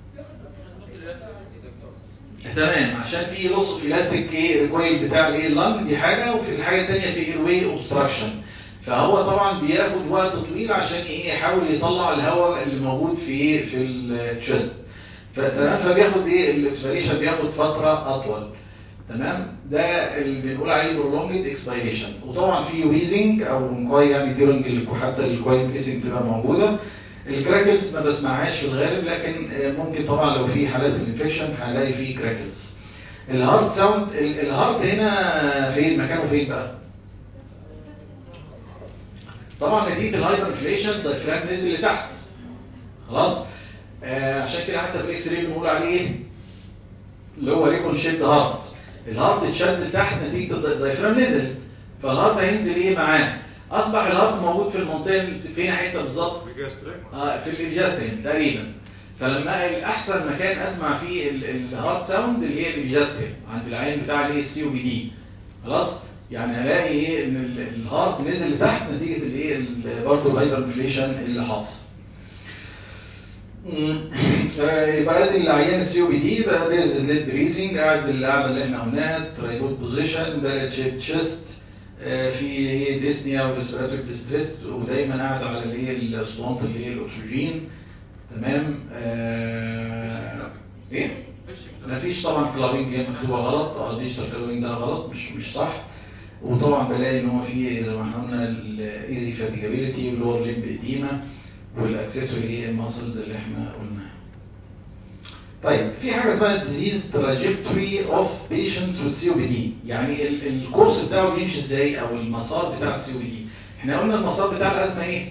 تمام عشان في لوس اوف الاستيك ايه ريكويل بتاع الايه اللنج دي حاجه وفي الحاجه الثانيه في اير واي اوبستراكشن فهو طبعا بياخد وقت طويل عشان ايه يحاول يطلع الهواء اللي موجود في ايه في التشست فتمام فبياخد ايه الاكسبيريشن بياخد فتره اطول تمام ده اللي بنقول عليه برولونجد اكسبيريشن وطبعا في ويزنج او نقاي يعني ديورنج حتى الكواي بريسنج تبقى موجوده الكراكلز ما بسمعهاش في الغالب لكن ممكن طبعا لو في حالات الانفكشن هلاقي فيه كراكلز الهارت ساوند الهارت هنا فين مكانه فين بقى طبعا نتيجه الهايبر انفليشن الدايفرام نزل لتحت خلاص آه عشان كده حتى بالاكس راي بنقول عليه ايه اللي هو ريكون شيد هارت الهارت اتشد لتحت نتيجه الدايفرام نزل فالهارت هينزل ايه معاه اصبح الهارت موجود في المنطقه فين حته بالظبط آه في الابجاستريم تقريبا فلما الاحسن مكان اسمع فيه الهارت ساوند اللي هي الابجاستريم عند العين بتاع الايه السي او بي دي خلاص يعني هلاقي ايه ان الهارت نزل لتحت نتيجه الايه برضه الهايبر انفليشن اللي حاصل يبقى ادي العيان السي او بي دي بقى بيز ليد بريزنج قاعد بالقعده اللي احنا قلناها ترايدود بوزيشن بارد شيب تشيست في ديسنيا وريسبيراتوري ديستريس ودايما قاعد على الايه الاسطوانه اللي هي الاكسجين تمام آه ايه مفيش طبعا كلابينج هي مكتوبه غلط اه ديجيتال كلابينج ده غلط مش مش صح وطبعا بلاقي ان هو في زي ما احنا قلنا الايزي فاتيجابيلتي واللور ليمب اديما والاكسسوري ماسلز اللي احنا قلناها. طيب في حاجه اسمها ديزيز تراجكتوري اوف بيشنتس والسي او بي دي يعني الكورس بتاعه بيمشي ازاي او المسار بتاع السي او بي دي احنا قلنا المسار بتاع الازمه ايه؟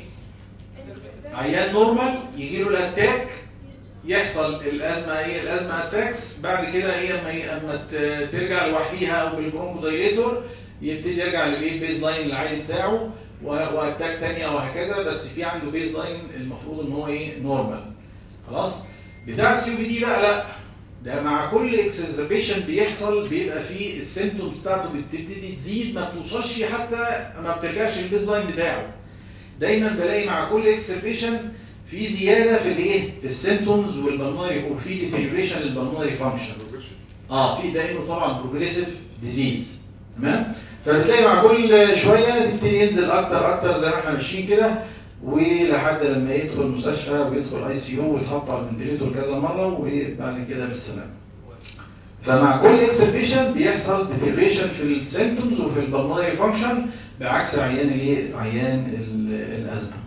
عيان نورمال يجي له الاتاك يحصل الازمه ايه الازمه اتاكس بعد كده هي اما اما ترجع لوحديها او بالبرونكو دايليتور يبتدي يرجع للايه بيز لاين العادي بتاعه واتاك ثانيه وهكذا بس في عنده بيز لاين المفروض ان هو ايه نورمال خلاص بتاع السي بي دي بقى لا ده مع كل اكسزربيشن بيحصل بيبقى فيه السيمتومز بتاعته بتبتدي تزيد ما بتوصلش حتى ما بترجعش للبيز لاين بتاعه دايما بلاقي مع كل اكسزربيشن في زياده في الايه في السيمتومز والبلمونري وفي ديتيريشن للبلمونري فانكشن اه في ده انه طبعا بروجريسيف ديزيز تمام فبتلاقي مع كل شويه تبتدي ينزل اكتر اكتر زي ما احنا ماشيين كده ولحد لما يدخل المستشفى ويدخل اي سي يو ويتحط على الفنتليتور كذا مره وبعد كده بالسلامه. فمع كل اكسبيشن بيحصل ديتيريشن في السيمتومز وفي البلمونري فانكشن بعكس عيان الايه؟ عيان الازمه.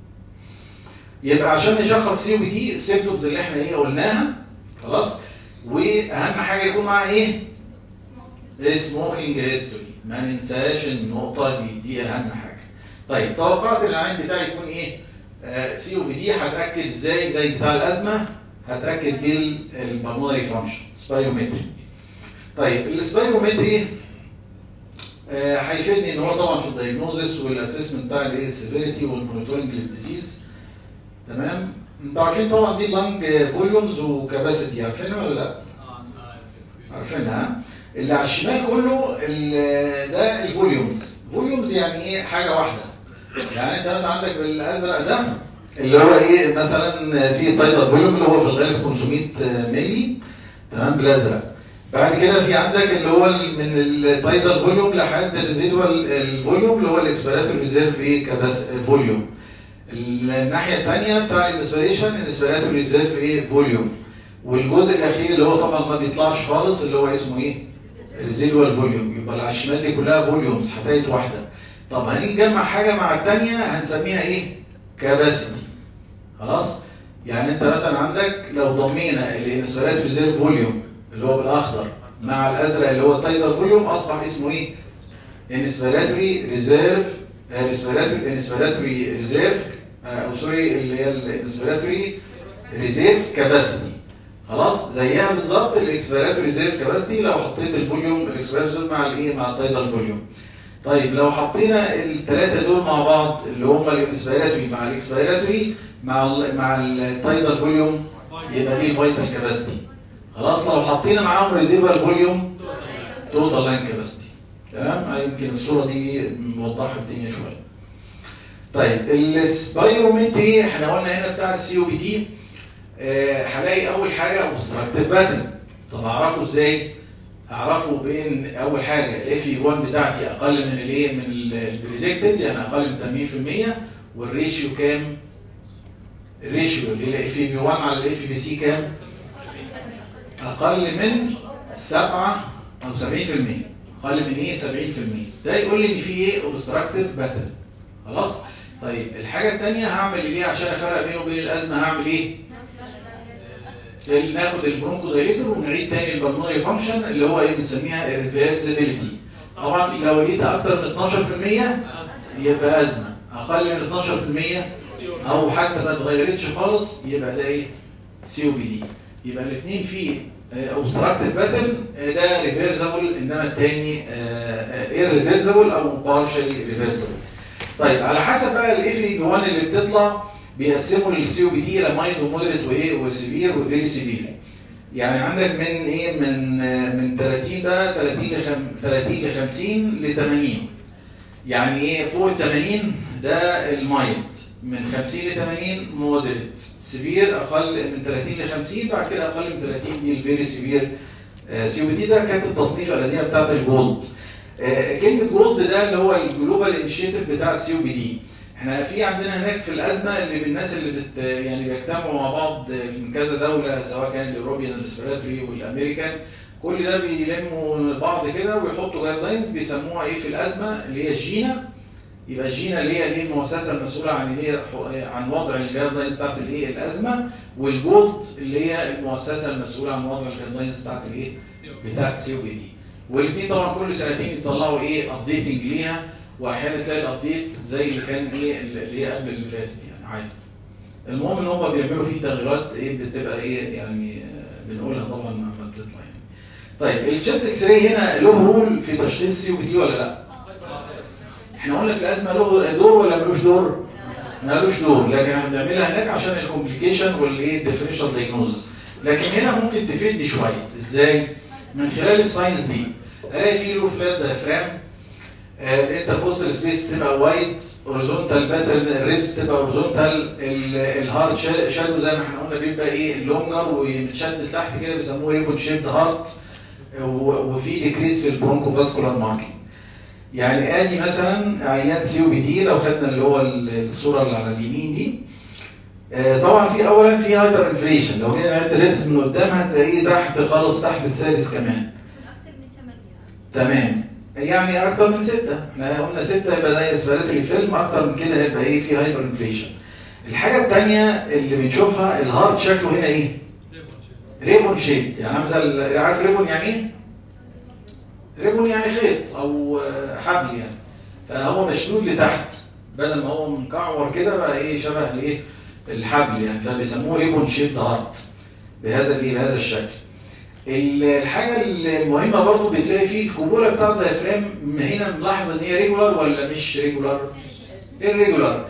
يبقى عشان نشخص سي بي دي السيمتومز اللي احنا ايه قلناها خلاص واهم حاجه يكون معاه ايه؟ سموكينج هيستوري ما ننساش النقطه دي دي اهم حاجه. طيب توقعت العين بتاعي يكون ايه؟ سي او بي دي هتاكد ازاي زي بتاع الازمه هتاكد بالبلمونري فانكشن سبايرومتري. طيب السبايرومتري هيفيدني ان هو طبعا في الدايجنوزس والاسسمنت بتاع الايه السيفيريتي والمونيتورنج للديزيز تمام انتوا عارفين طبعا دي اللنج فوليومز وكاباسيتي عارفينها ولا لا؟ عارفينها اللي على الشمال كله ده الفوليومز فوليومز يعني ايه حاجه واحده يعني انت مثلا عندك بالازرق ده اللي هو ايه مثلا في تايتل فوليوم اللي هو في الغالب 500 مللي تمام بالازرق بعد كده في عندك اللي هو من التايتل فوليوم لحد الريزيدوال الفوليوم اللي هو الاكسبيراتوري ريزيرف ايه كباس فوليوم الناحيه الثانيه بتاع الانسبيريشن الانسبيراتوري ريزيرف ايه فوليوم والجزء الاخير اللي هو طبعا ما بيطلعش خالص اللي هو اسمه ايه ريزيدوال فوليوم يبقى اللي على الشمال دي كلها فوليومز حتايه واحده طب هنيجي نجمع حاجه مع الثانيه هنسميها ايه كاباسيتي خلاص يعني انت مثلا عندك لو ضمينا الانسبيراتوري ريزيرف فوليوم اللي هو بالاخضر مع الازرق اللي هو التايتل فوليوم اصبح اسمه ايه انسبيراتوري ريزيرف الانسبيراتوري انسبيراتوري ريزيرف او سوري اللي هي الانسبيراتوري ريزيرف كاباسيتي خلاص زيها بالظبط الاكسبيراتوري ريزيرف كاباسيتي لو حطيت الفوليوم الاكسبيراتوري مع الايه مع التايتل فوليوم طيب لو حطينا الثلاثه دول مع بعض اللي هم الانسبيراتوري مع الاكسبيراتوري مع ال مع التايتل فوليوم يبقى دي الفيتال كاباسيتي خلاص لو حطينا معاهم ريزيرفال فوليوم توتال لاين كاباسيتي تمام يمكن الصوره دي موضحه الدنيا شويه طيب السبايرومتري احنا قلنا هنا بتاع السي او بي دي آه، هلاقي اول حاجه اوبستراكتيف باترن طب اعرفه ازاي؟ اعرفه بان اول حاجه الاف اي 1 بتاعتي اقل من الايه من البريدكتد يعني اقل من 80% والريشيو كام؟ الريشيو اللي هي اف اي 1 على الاف بي سي كام؟ اقل من 7 او 70% اقل من ايه 70% ده يقول لي ان في ايه اوبستراكتيف باترن خلاص طيب الحاجه الثانيه هعمل ايه عشان افرق بينه وبين الازمه هعمل ايه ناخد البرونكو دايليتور ونعيد تاني البلمونري فانكشن اللي هو ايه بنسميها الريفيرسيبيليتي طبعا لو لقيت اكتر من 12% يبقى ازمه اقل من 12% او حتى ما اتغيرتش خالص يبقى ده ايه سي او بي دي يبقى الاثنين فيه اوبستراكتيف باتل ده ريفيرسبل انما الثاني اير ريفيرسبل او بارشلي ريفيرسبل طيب على حسب بقى الاف اي 1 اللي بتطلع بيقسموا السي او بي دي الى مايلد ومودريت وايه وسيفير وفيري سيفير يعني عندك من ايه من من 30 بقى 30 ل 30 ل 50 ل 80 يعني ايه فوق ال 80 ده المايلد من 50 ل 80 مودريت سيفير اقل من 30 ل 50 بعد كده اقل من 30 دي الفيري سيفير سي او بي دي ده كانت التصنيفه القديمه بتاعت الجولد آه، كلمه جولد ده اللي هو الجلوبال انيشيتيف بتاع السي او بي دي احنا في عندنا هناك في الازمه اللي بالناس اللي بت يعني بيجتمعوا مع بعض من كذا دوله سواء كان الاوروبيان ريسبيراتوري والامريكان كل ده بيلموا بعض كده ويحطوا جايد لاينز بيسموها ايه في الازمه اللي هي جينا يبقى الجينا اللي هي الايه المؤسسه المسؤوله عن اللي هي عن وضع الجايد لاينز بتاعت الايه الازمه والجولد اللي هي المؤسسه المسؤوله عن وضع الجايد لاينز بتاعت الايه بتاعت السي او بي دي والاثنين طبعا كل سنتين يطلعوا ايه ابديتنج ليها واحيانا تلاقي الابديت زي اللي كان ايه اللي هي قبل اللي فاتت يعني عادي المهم ان هم بيعملوا فيه تغييرات ايه بتبقى ايه يعني آه، بنقولها طبعا لما تطلع يعني طيب التشست اكس راي هنا له رول في تشخيص سي بي دي ولا لا؟ احنا قلنا في الازمه له دور ولا ملوش دور؟ مالوش دور لكن احنا بنعملها هناك عشان الكومبليكيشن والايه الديفرنشال دايجنوزس لكن هنا ممكن تفيدني شويه ازاي؟ من خلال الساينس دي الاقي فيه له فلات دايفرام الانتربوستال سبيس تبقى وايد اوريزونتال باترن الريبس تبقى اوريزونتال الهارت شادو زي ما احنا قلنا بيبقى ايه لونجر ومتشد لتحت كده بيسموه ريبون شيبد هارت وفي ديكريس في البرونكو فاسكولار ماركينج يعني ادي مثلا عيان سي او بي دي لو خدنا اللي هو الصوره اللي على اليمين دي آه، طبعا في اولا في هايبر انفليشن لو جينا نعد الريبس من قدام هتلاقيه تحت خالص تحت السادس كمان أكثر من ثمانية تمام يعني اكتر من ستة احنا قلنا ستة يبقى ده اسبيراتوري فيلم اكتر من كده هيبقى ايه في هايبر انفليشن الحاجة الثانية اللي بنشوفها الهارت شكله هنا ايه ريبون شيب يعني مثلا عارف ريبون يعني ايه ريبون يعني خيط او آه، حبل يعني فهو مشدود لتحت بدل ما هو مكعور كده بقى ايه شبه الايه الحبل يعني فبيسموه ريبون شيب هارت بهذا الايه بهذا الشكل الحاجه المهمه برضو بتلاقي فيه القبوله بتاع الدايفرام هنا ملاحظ ان هي ريجولار ولا مش ريجولار؟ الريجولار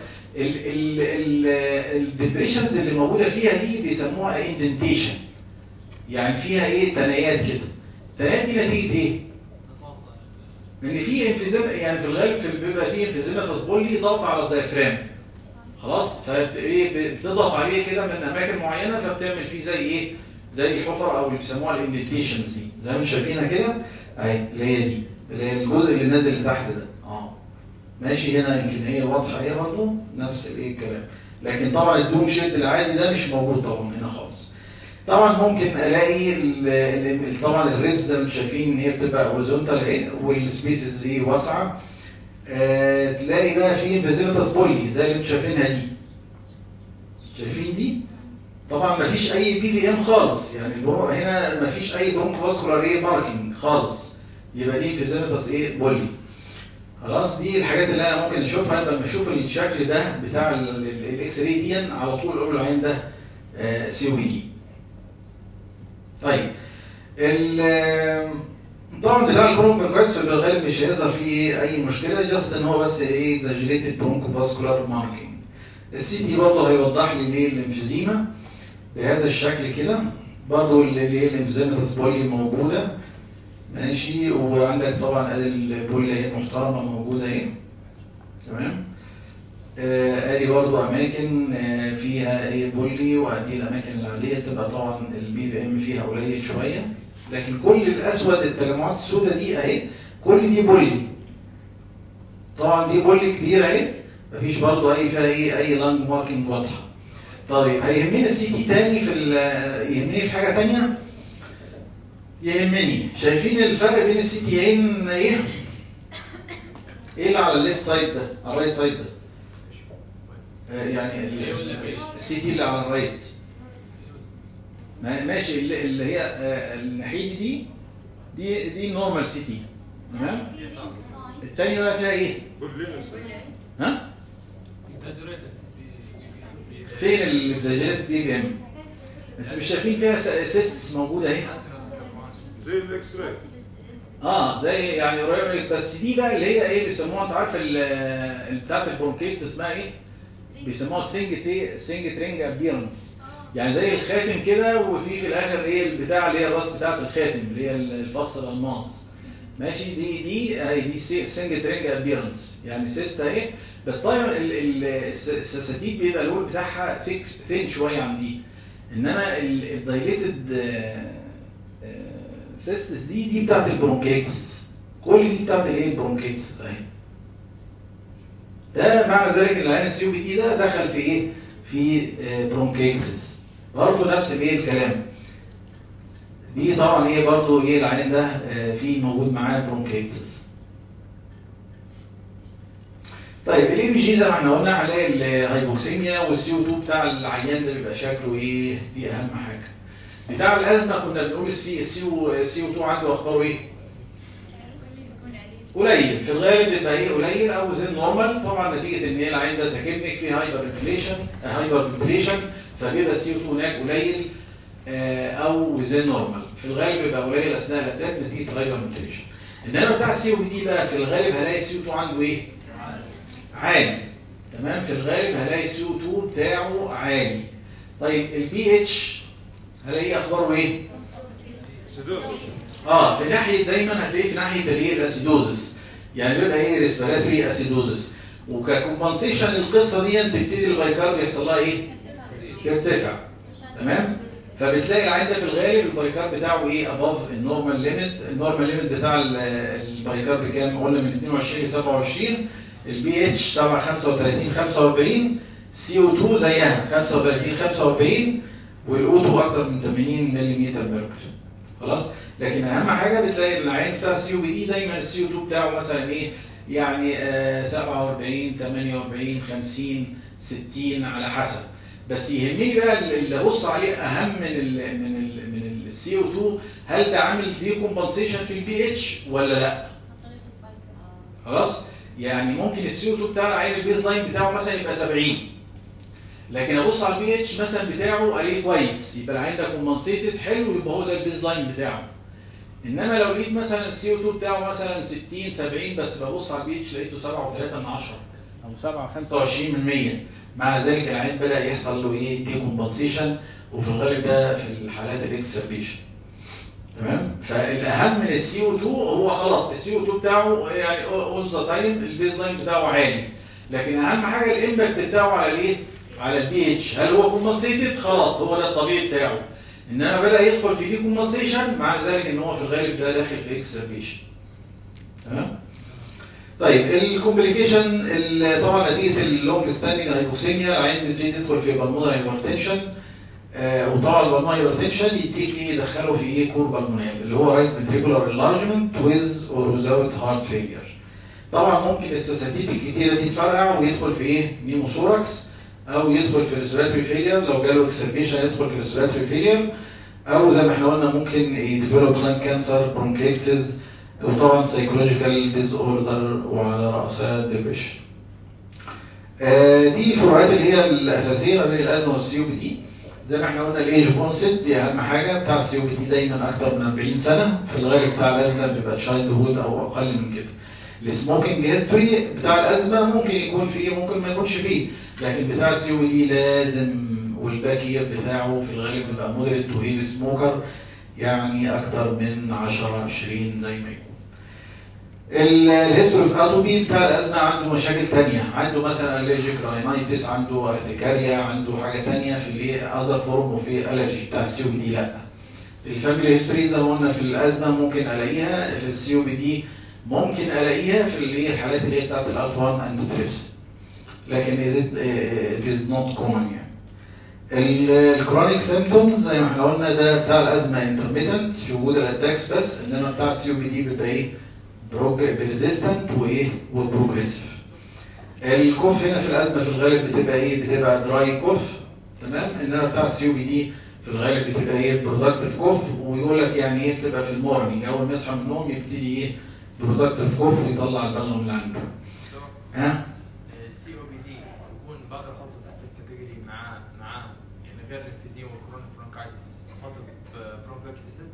الديبريشنز اللي موجوده فيها دي بيسموها اندنتيشن يعني فيها ايه تنايات كده التنايات دي نتيجه ايه؟ ان في انفيزيما يعني في الغالب في بيبقى في انفيزيما تصبولي ضغط على الدايفرام خلاص فايه بتضغط عليه كده من اماكن معينه فبتعمل فيه زي ايه؟ زي حفر او اللي بيسموها الاندنتيشنز دي زي ما انتم شايفينها كده اهي اللي هي دي اللي هي الجزء اللي نازل لتحت ده اه ماشي هنا يمكن هي واضحه اهي برضه نفس الايه الكلام لكن طبعا الدوم شيد العادي ده مش موجود طبعا هنا خالص طبعا ممكن الاقي ال- ال- طبعا الريبس زي ما انتم شايفين ان هي بتبقى هوريزونتال اهي والسبيسز دي واسعه آه تلاقي بقى في انفيزيمتاس بولي زي اللي انتم شايفينها دي شايفين دي طبعا ما فيش اي بي في ام خالص يعني البرو هنا ما فيش اي برونكو فاسكولار ايه ماركينج خالص يبقى دي انفيزيمتاس ايه بولي خلاص دي الحاجات اللي انا ممكن اشوفها لما اشوف الشكل ده بتاع ال- ال- الاكس راي دي على طول اقول العين ده سي او بي دي طيب ال- طبعا بتاع الكرونكويس في الغالب مش هيظهر فيه اي مشكله جاست ان هو بس ايه اكزاجيريتد برونكو فاسكولار ماركينج السي تي برضه هيوضح لي ليه الانفيزيما بهذا الشكل كده برضه اللي هي الانفيزيماتس بولي موجوده ماشي وعندك طبعا ادي البول اهي محترمه موجوده اهي تمام آه، ادي برضو اماكن آه، فيها ايه بولي وادي الاماكن العاديه تبقى طبعا البي في ام فيها قليل شويه لكن كل الاسود التجمعات السوداء دي اهي كل دي بولي طبعا دي بولي كبيره اهي مفيش برضو اي فيها ايه اي لانج ماركينج واضحه طيب هيهمني السي تي تاني في ال- يهمني في حاجه تانيه يهمني شايفين الفرق بين السي تيين ايه؟ ايه اللي على الليفت سايد ده؟ على الرايت سايد ده؟ آه، يعني السي تي اللي على الرايت ما- ماشي اللي اللي هي آه، الناحيه دي دي دي نورمال سي تي تمام؟ الثانيه بقى فيها ايه؟ برلينوس ها؟ exaggerated فين الاكزاجيريتد بي في ام؟ انتوا مش شايفين فيها سيستس موجوده اهي؟ زي الاكس راي اه زي يعني قريب من- بس دي بقى اللي هي ايه بيسموها انت عارف ال- ال- بتاعت البرونكيتس اسمها ايه؟ بيسموها سنج سنج ترينج ابيرنس يعني زي الخاتم كده وفي في الاخر ايه البتاع اللي هي الراس بتاعت الخاتم اللي هي الفص الالماس ماشي دي دي اهي دي سنج ترينج ابيرنس يعني سيست اهي بس طبعا ال- ال- الس- السساتيد بيبقى اللون بتاعها ثيك ثين شويه عن دي انما الدايليتد سيستس دي دي بتاعت البرونكيتس كل دي بتاعت الايه البرونكيتس اهي ده معنى ذلك ان العين السي بي دي ده دخل في ايه في برونكيتس برضه نفس الايه الكلام دي طبعا ايه برضه ايه العين ده آه، في موجود معاه برونكيتس طيب الاي بي جي زي ما احنا قلنا هنلاقي الهايبوكسيميا والسي او 2 بتاع العيان ده بيبقى شكله ايه دي اهم حاجه بتاع الازمه كنا بنقول السي السي السي او 2 عنده اخباره ايه قليل في الغالب بيبقى ايه قليل او زي نورمال طبعا نتيجه ان هي العين ده تكبنك فيه هايبر انفليشن هايبر فنتريشن فبيبقى السي او 2 هناك قليل آه، او زي نورمال في الغالب بيبقى قليل اثناء الاتاك نتيجه الهايبر فنتريشن انما بتاع السي او دي بقى في الغالب هلاقي السي او 2 عنده ايه؟ عالي تمام في الغالب هلاقي السي او 2 بتاعه عالي طيب البي اتش هلاقيه اخباره ايه؟ سيدوز اه في ناحيه دايما هتلاقيه في ناحيه الايه الاسيدوزس يعني بيبقى ايه ريسبيراتوري اسيدوزس وككومبنسيشن القصه دي تبتدي البايكارب يحصل لها ايه؟ ترتفع تمام فبتلاقي العين ده في الغالب البايكارب بتاعه ايه اباف النورمال ليميت النورمال ليميت بتاع ال- البايكارب كام قلنا من 22 ل 27 البي اتش 7 35 45 سي او 2 زيها 35 45 والاوتو اكتر من 80 ملم ميركوري خلاص لكن اهم حاجه بتلاقي العين بتاع السي او بي دي دايما السي او 2 بتاعه مثلا ايه يعني آه 47 48 50 60 على حسب بس يهمني بقى اللي ابص عليه اهم من ال من ال من السي او 2 هل ده عامل دي كومبنسيشن في البي اتش ولا لا خلاص يعني ممكن السي او 2 بتاع العين البيز لاين بتاعه مثلا يبقى 70 لكن ابص على البي اتش مثلا بتاعه الاقيه كويس يبقى العين ده كومبنسيتد حلو يبقى هو ده البيز لاين بتاعه انما لو لقيت مثلا السي او 2 بتاعه مثلا 60 70 بس ببص على البي اتش لقيته 7.3 من 10 او 7 25 من 100 مع ذلك العين بدا يحصل له ايه دي كومبنسيشن وفي الغالب ده في الحالات الاكسربيشن تمام فالاهم من السي او 2 هو خلاص السي او 2 بتاعه يعني اول ذا تايم البيز لاين بتاعه عالي لكن اهم حاجه الامباكت بتاعه على الايه على البي اتش هل هو كومبنسيتد خلاص هو ده الطبيعي بتاعه انما بدا يدخل في دي كومبنسيشن مع ذلك ان هو في الغالب ده داخل في اكسربيشن تمام طيب الكومبليكيشن ال- طبعا نتيجه اللونج ستاندنج هايبوكسيميا العين بتبتدي يدخل في بالمونر هايبرتنشن آه وطبعا البالمونر هايبرتنشن يديك ايه يدخله في ايه كور بالمونال اللي هو رايت فنتريكولار انلارجمنت ويز اور ويزاوت هارت فيلير طبعا ممكن السساتيت الكتيره دي تفرقع ويدخل في ايه نيموثوركس او يدخل في ريسبيراتوري فيلير لو جاله اكسربيشن يدخل في ريسبيراتوري فيلير او زي ما احنا قلنا ممكن يديفلوب لان كانسر برونكيكسز وطبعا سايكولوجيكال ديز اوردر وعلى راسها ديبريشن دي الفروقات اللي هي الاساسيه ما بين الازمه والسي او بي دي زي ما احنا قلنا الايج اوف اونست دي اهم حاجه بتاع السي او بي دي دايما اكتر من 40 سنه في الغالب بتاع الازمه بيبقى تشايلد هود او اقل من كده السموكينج هيستوري بتاع الازمه ممكن يكون فيه ممكن ما يكونش فيه لكن بتاع السي او دي لازم والباك يير بتاعه في الغالب بيبقى مودريت تو هيفي سموكر يعني اكتر من 10 20 زي ما يكون الهيستوري اوف اتوبي بتاع الازمه عنده مشاكل تانية عنده مثلا الرجيك راينايتس عنده ارتكاريا عنده حاجه تانية في الايه اذر فورم وفي الرجي بتاع السي او بي دي لا الفاميلي هيستوري زي ما قلنا في الازمه ممكن الاقيها في السي او بي دي ممكن الاقيها في الايه الحالات اللي هي بتاعت الالفا 1 انتي تريبس لكن is it, it is not common يعني الكرونيك سيمتومز زي ما احنا قلنا ده بتاع الازمه انترميتنت في وجود الاتاكس بس انما بتاع السي او بي دي بيبقى ايه ريزيستنت وايه وبروجريسيف الكوف هنا في الازمه في الغالب بتبقى ايه بتبقى دراي كوف تمام انما بتاع السي او بي دي في الغالب بتبقى ايه برودكتيف كوف ويقول لك يعني ايه بتبقى في المورنينج اول ما يصحى من النوم يبتدي ايه برودكتيف كوف ويطلع البلغم اللي عنده ها السي او بي دي يكون بقدر احطه تحت الكاتيجوري مع مع يعني غير الفيزيوم والكرونيك برونكايتس احطه برونكايتس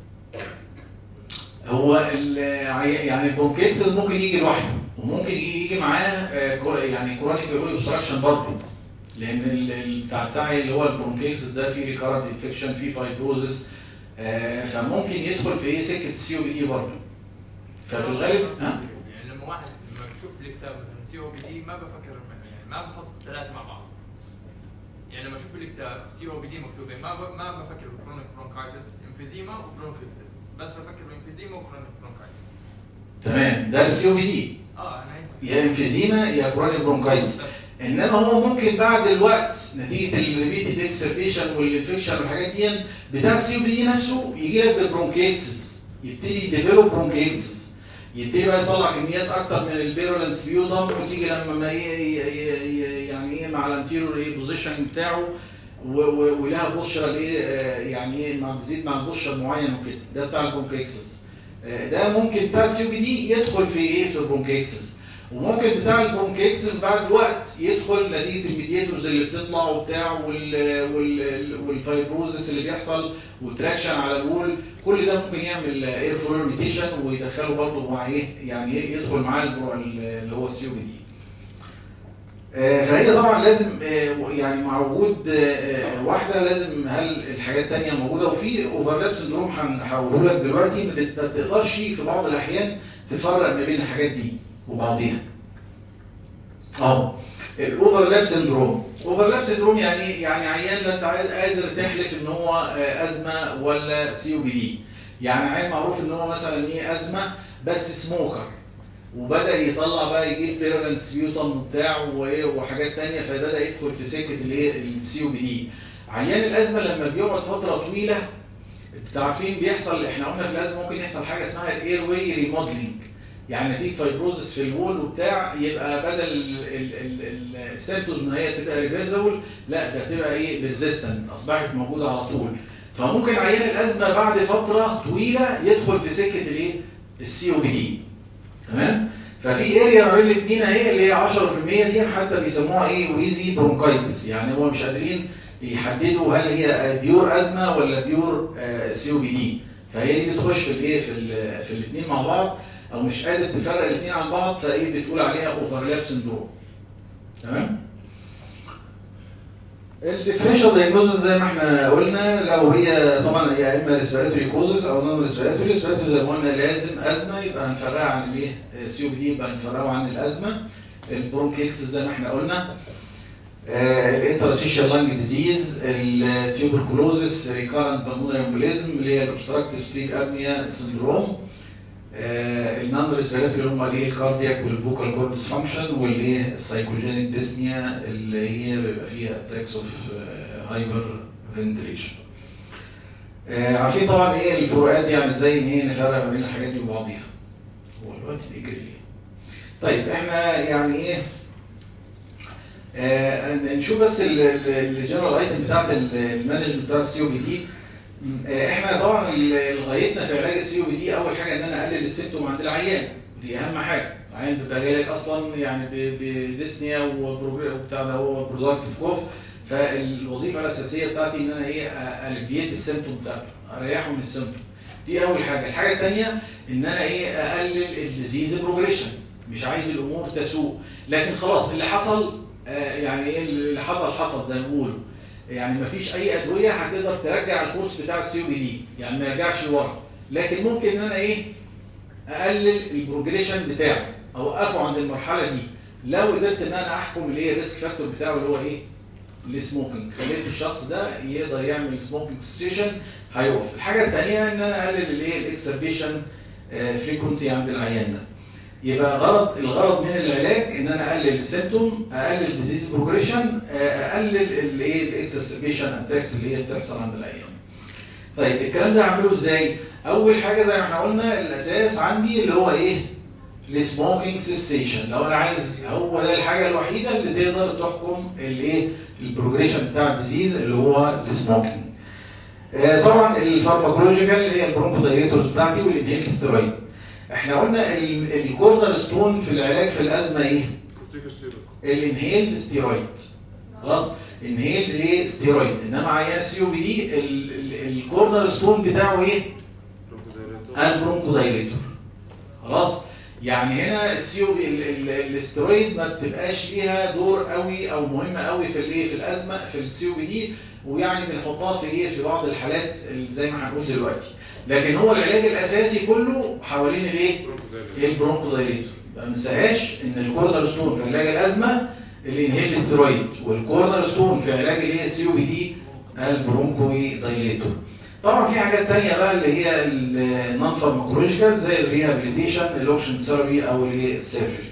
هو ال- يعني البرونكيتس ممكن يجي لوحده وممكن يجي يجي معاه آه، كو- يعني كرونيك اوبستراكشن برضه لان ال- ال- بتاع بتاعي اللي هو البرونكيتس ده فيه ريكارنت انفكشن فيه فايبروزس فممكن يدخل في ايه سكه السي او بي دي برضه ففي الغالب ها يعني لما واحد لما بشوف الكتاب مثلا سي او بي دي ما بفكر يعني ما بحط ثلاثه مع بعض يعني لما اشوف الكتاب سي او بي دي مكتوبه ما ب... ما بفكر بكرونيك برونكايتس انفيزيما وبرونكايتس بس بفكر بانفيزيما وكرونيك برونكايتس تمام ده السي او بي دي اه انا هيك يا انفيزيما يا كرونيك برونكايتس بس انما هو ممكن بعد الوقت نتيجه الريبيتد اكسربيشن والانفكشن والحاجات دي بتاع السي او بي دي نفسه يجي لك ببرونكيتسس يبتدي يديفلوب برونكيتسس يبتدي بقى يطلع كميات اكتر من البيرولنس بيوتم وتيجي لما ما ي- ي- ي- يعني ايه مع الانتيريور ايه بوزيشن بتاعه و- و- ولها بوشر ايه آه، يعني ايه مع بتزيد مع بوشر معين وكده ده بتاع البرونكيتسس آه، ده ممكن بتاع السي او بي دي يدخل في ايه في البرونكيتسس وممكن بتاع البرونكيتسس بعد الوقت يدخل نتيجه الميدياتورز اللي بتطلع وبتاع وال وال والفايبروزس اللي بيحصل والتراكشن على الوول كل ده ممكن يعمل اير فلورميتيشن ويدخله برضه مع ايه يعني إيه؟ يدخل معاه البرو- اللي هو السي او بي دي آه، فهي طبعا لازم آه، يعني مع وجود آه، آه، واحده لازم هل الحاجات الثانيه موجوده وفي اوفرلاب سندروم هقوله لك دلوقتي ما بت- ما بتقدرش في بعض الاحيان تفرق ما بين الحاجات دي وبعضيها. اه الاوفرلاب سندروم اوفرلاب سندروم يعني يعني عيان لا انت عايز- قادر تحلف ان هو آه، ازمه ولا سي او بي دي يعني عيان معروف ان هو مثلا ايه ازمه بس سموكر وبدا يطلع بقى يجيب بيرلنت سبيوتم وبتاع وايه وحاجات تانية فبدا يدخل في سكه الايه السي او بي دي عيان الازمه لما بيقعد فتره طويله انتوا عارفين بيحصل احنا قلنا في الازمه ممكن يحصل حاجه اسمها الاير واي ريموديلنج يعني نتيجه فايبروزس في الوول وبتاع يبقى بدل السيمتومز ان هي تبقى ريفرسبل لا ده تبقى ايه ريزيستنت اصبحت موجوده على طول فممكن عيان الازمه بعد فتره طويله يدخل في سكه الايه السي او بي دي تمام ففي اريا ما بين الاثنين اهي اللي هي 10% دي حتى بيسموها ايه ويزي برونكايتس يعني هو مش قادرين يحددوا هل هي بيور ازمه ولا بيور سي او بي دي فهي دي بتخش في الايه في ال في الاثنين مع بعض او مش قادر تفرق الاثنين عن بعض فايه بتقول عليها اوفرلاب سندروم تمام الديفرنشال دايجنوزز زي ما احنا قلنا لو هي طبعا هي يا اما ريسبيراتوري كوزز او نون ريسبيراتوري ريسبيراتوري زي ما قلنا لازم ازمه يبقى هنفرقها عن الايه السي او بي دي يبقى هنفرقه عن الازمه البرونكيتس زي ما احنا قلنا الانترسيشال لانج ديزيز التيوبركلوزس ريكارنت بالمونري امبوليزم اللي هي الاوبستراكتيف سليب ابنيا سندروم النون ريسبيراتوري اللي هم الايه الكاردياك والفوكال كورد ديسفانكشن والايه السايكوجينيك ديسنيا اللي هي بيبقى فيها اتاكس اوف هايبر فنتريشن عارفين طبعا ايه الفروقات دي يعني ازاي ان هي نفرق ما بين الحاجات دي وبعضيها هو الوقت بيجري ليه طيب احنا يعني ايه آه نشوف بس الجنرال ايتم بتاعت المانجمنت بتاع السي او بي دي احنا طبعا غايتنا في علاج السي او بي دي اول حاجه ان انا اقلل السيمتوم عند العيان دي اهم حاجه العيان بيبقى جاي لك اصلا يعني بديسنيا وبتاع ده هو برودكتيف كوف فالوظيفه الاساسيه بتاعتي ان انا ايه الفيت السيمتوم بتاعته اريحه من السيمتوم دي اول حاجه الحاجه الثانيه ان انا ايه اقلل الديزيز بروجريشن مش عايز الامور تسوء لكن خلاص اللي حصل آه يعني ايه اللي حصل حصل زي ما بيقولوا يعني مفيش اي ادويه هتقدر ترجع الكورس بتاع السي او بي دي يعني ما يرجعش لورا لكن ممكن ان انا ايه اقلل البروجريشن بتاعه اوقفه عند المرحله دي لو قدرت ان انا احكم الايه الريسك فاكتور بتاعه اللي هو ايه السموكينج خليت الشخص ده يقدر يعمل سموكينج ستيشن هيقف الحاجه الثانيه ان انا اقلل الايه الاكسربيشن فريكونسي عند العيان ده يبقى غرض الغرض من العلاج ان انا اقلل السيمتوم اقلل الديزيز بروجريشن اقلل الايه الاكسربيشن اتاكس اللي هي بتحصل عند العيان طيب الكلام ده هعمله ازاي اول حاجه زي ما احنا قلنا الاساس عندي اللي هو ايه السموكينج سيسيشن لو انا عايز هو ده الحاجه الوحيده اللي تقدر تحكم الايه البروجريشن بتاع الديزيز اللي هو السموكينج آه، طبعا الفارماكولوجيكال اللي هي البرونكودايريتورز بتاعتي والانهيل ستيرويد احنا قلنا ال- الكورنر ستون في العلاج في الازمه ايه كورتيكوستيرويد الانهيل ستيرويد خلاص انهيل ايه ستيرويد انما عيان سي او بي دي الكورنر ستون بتاعه ايه بروكودايليتور البرونكودايليتور خلاص يعني هنا السي او بي الاسترويد ما بتبقاش ليها دور قوي او مهمه قوي في الايه في الازمه في السي او بي دي ويعني بنحطها في ايه في بعض الحالات ال- زي ما هنقول دلوقتي لكن هو العلاج الاساسي كله حوالين الايه بروكودايليتور البرونكودايليتور ما ننساهاش ان الكورنر ستون في علاج الازمه الانهيل ستيرويد والكورنر ستون في علاج الايه السي او بي دي البرونكودايليتور طبعا في حاجات تانية بقى اللي هي النون فارماكولوجيكال زي الريهابيليتيشن الاوبشن ثيرابي او السيرجري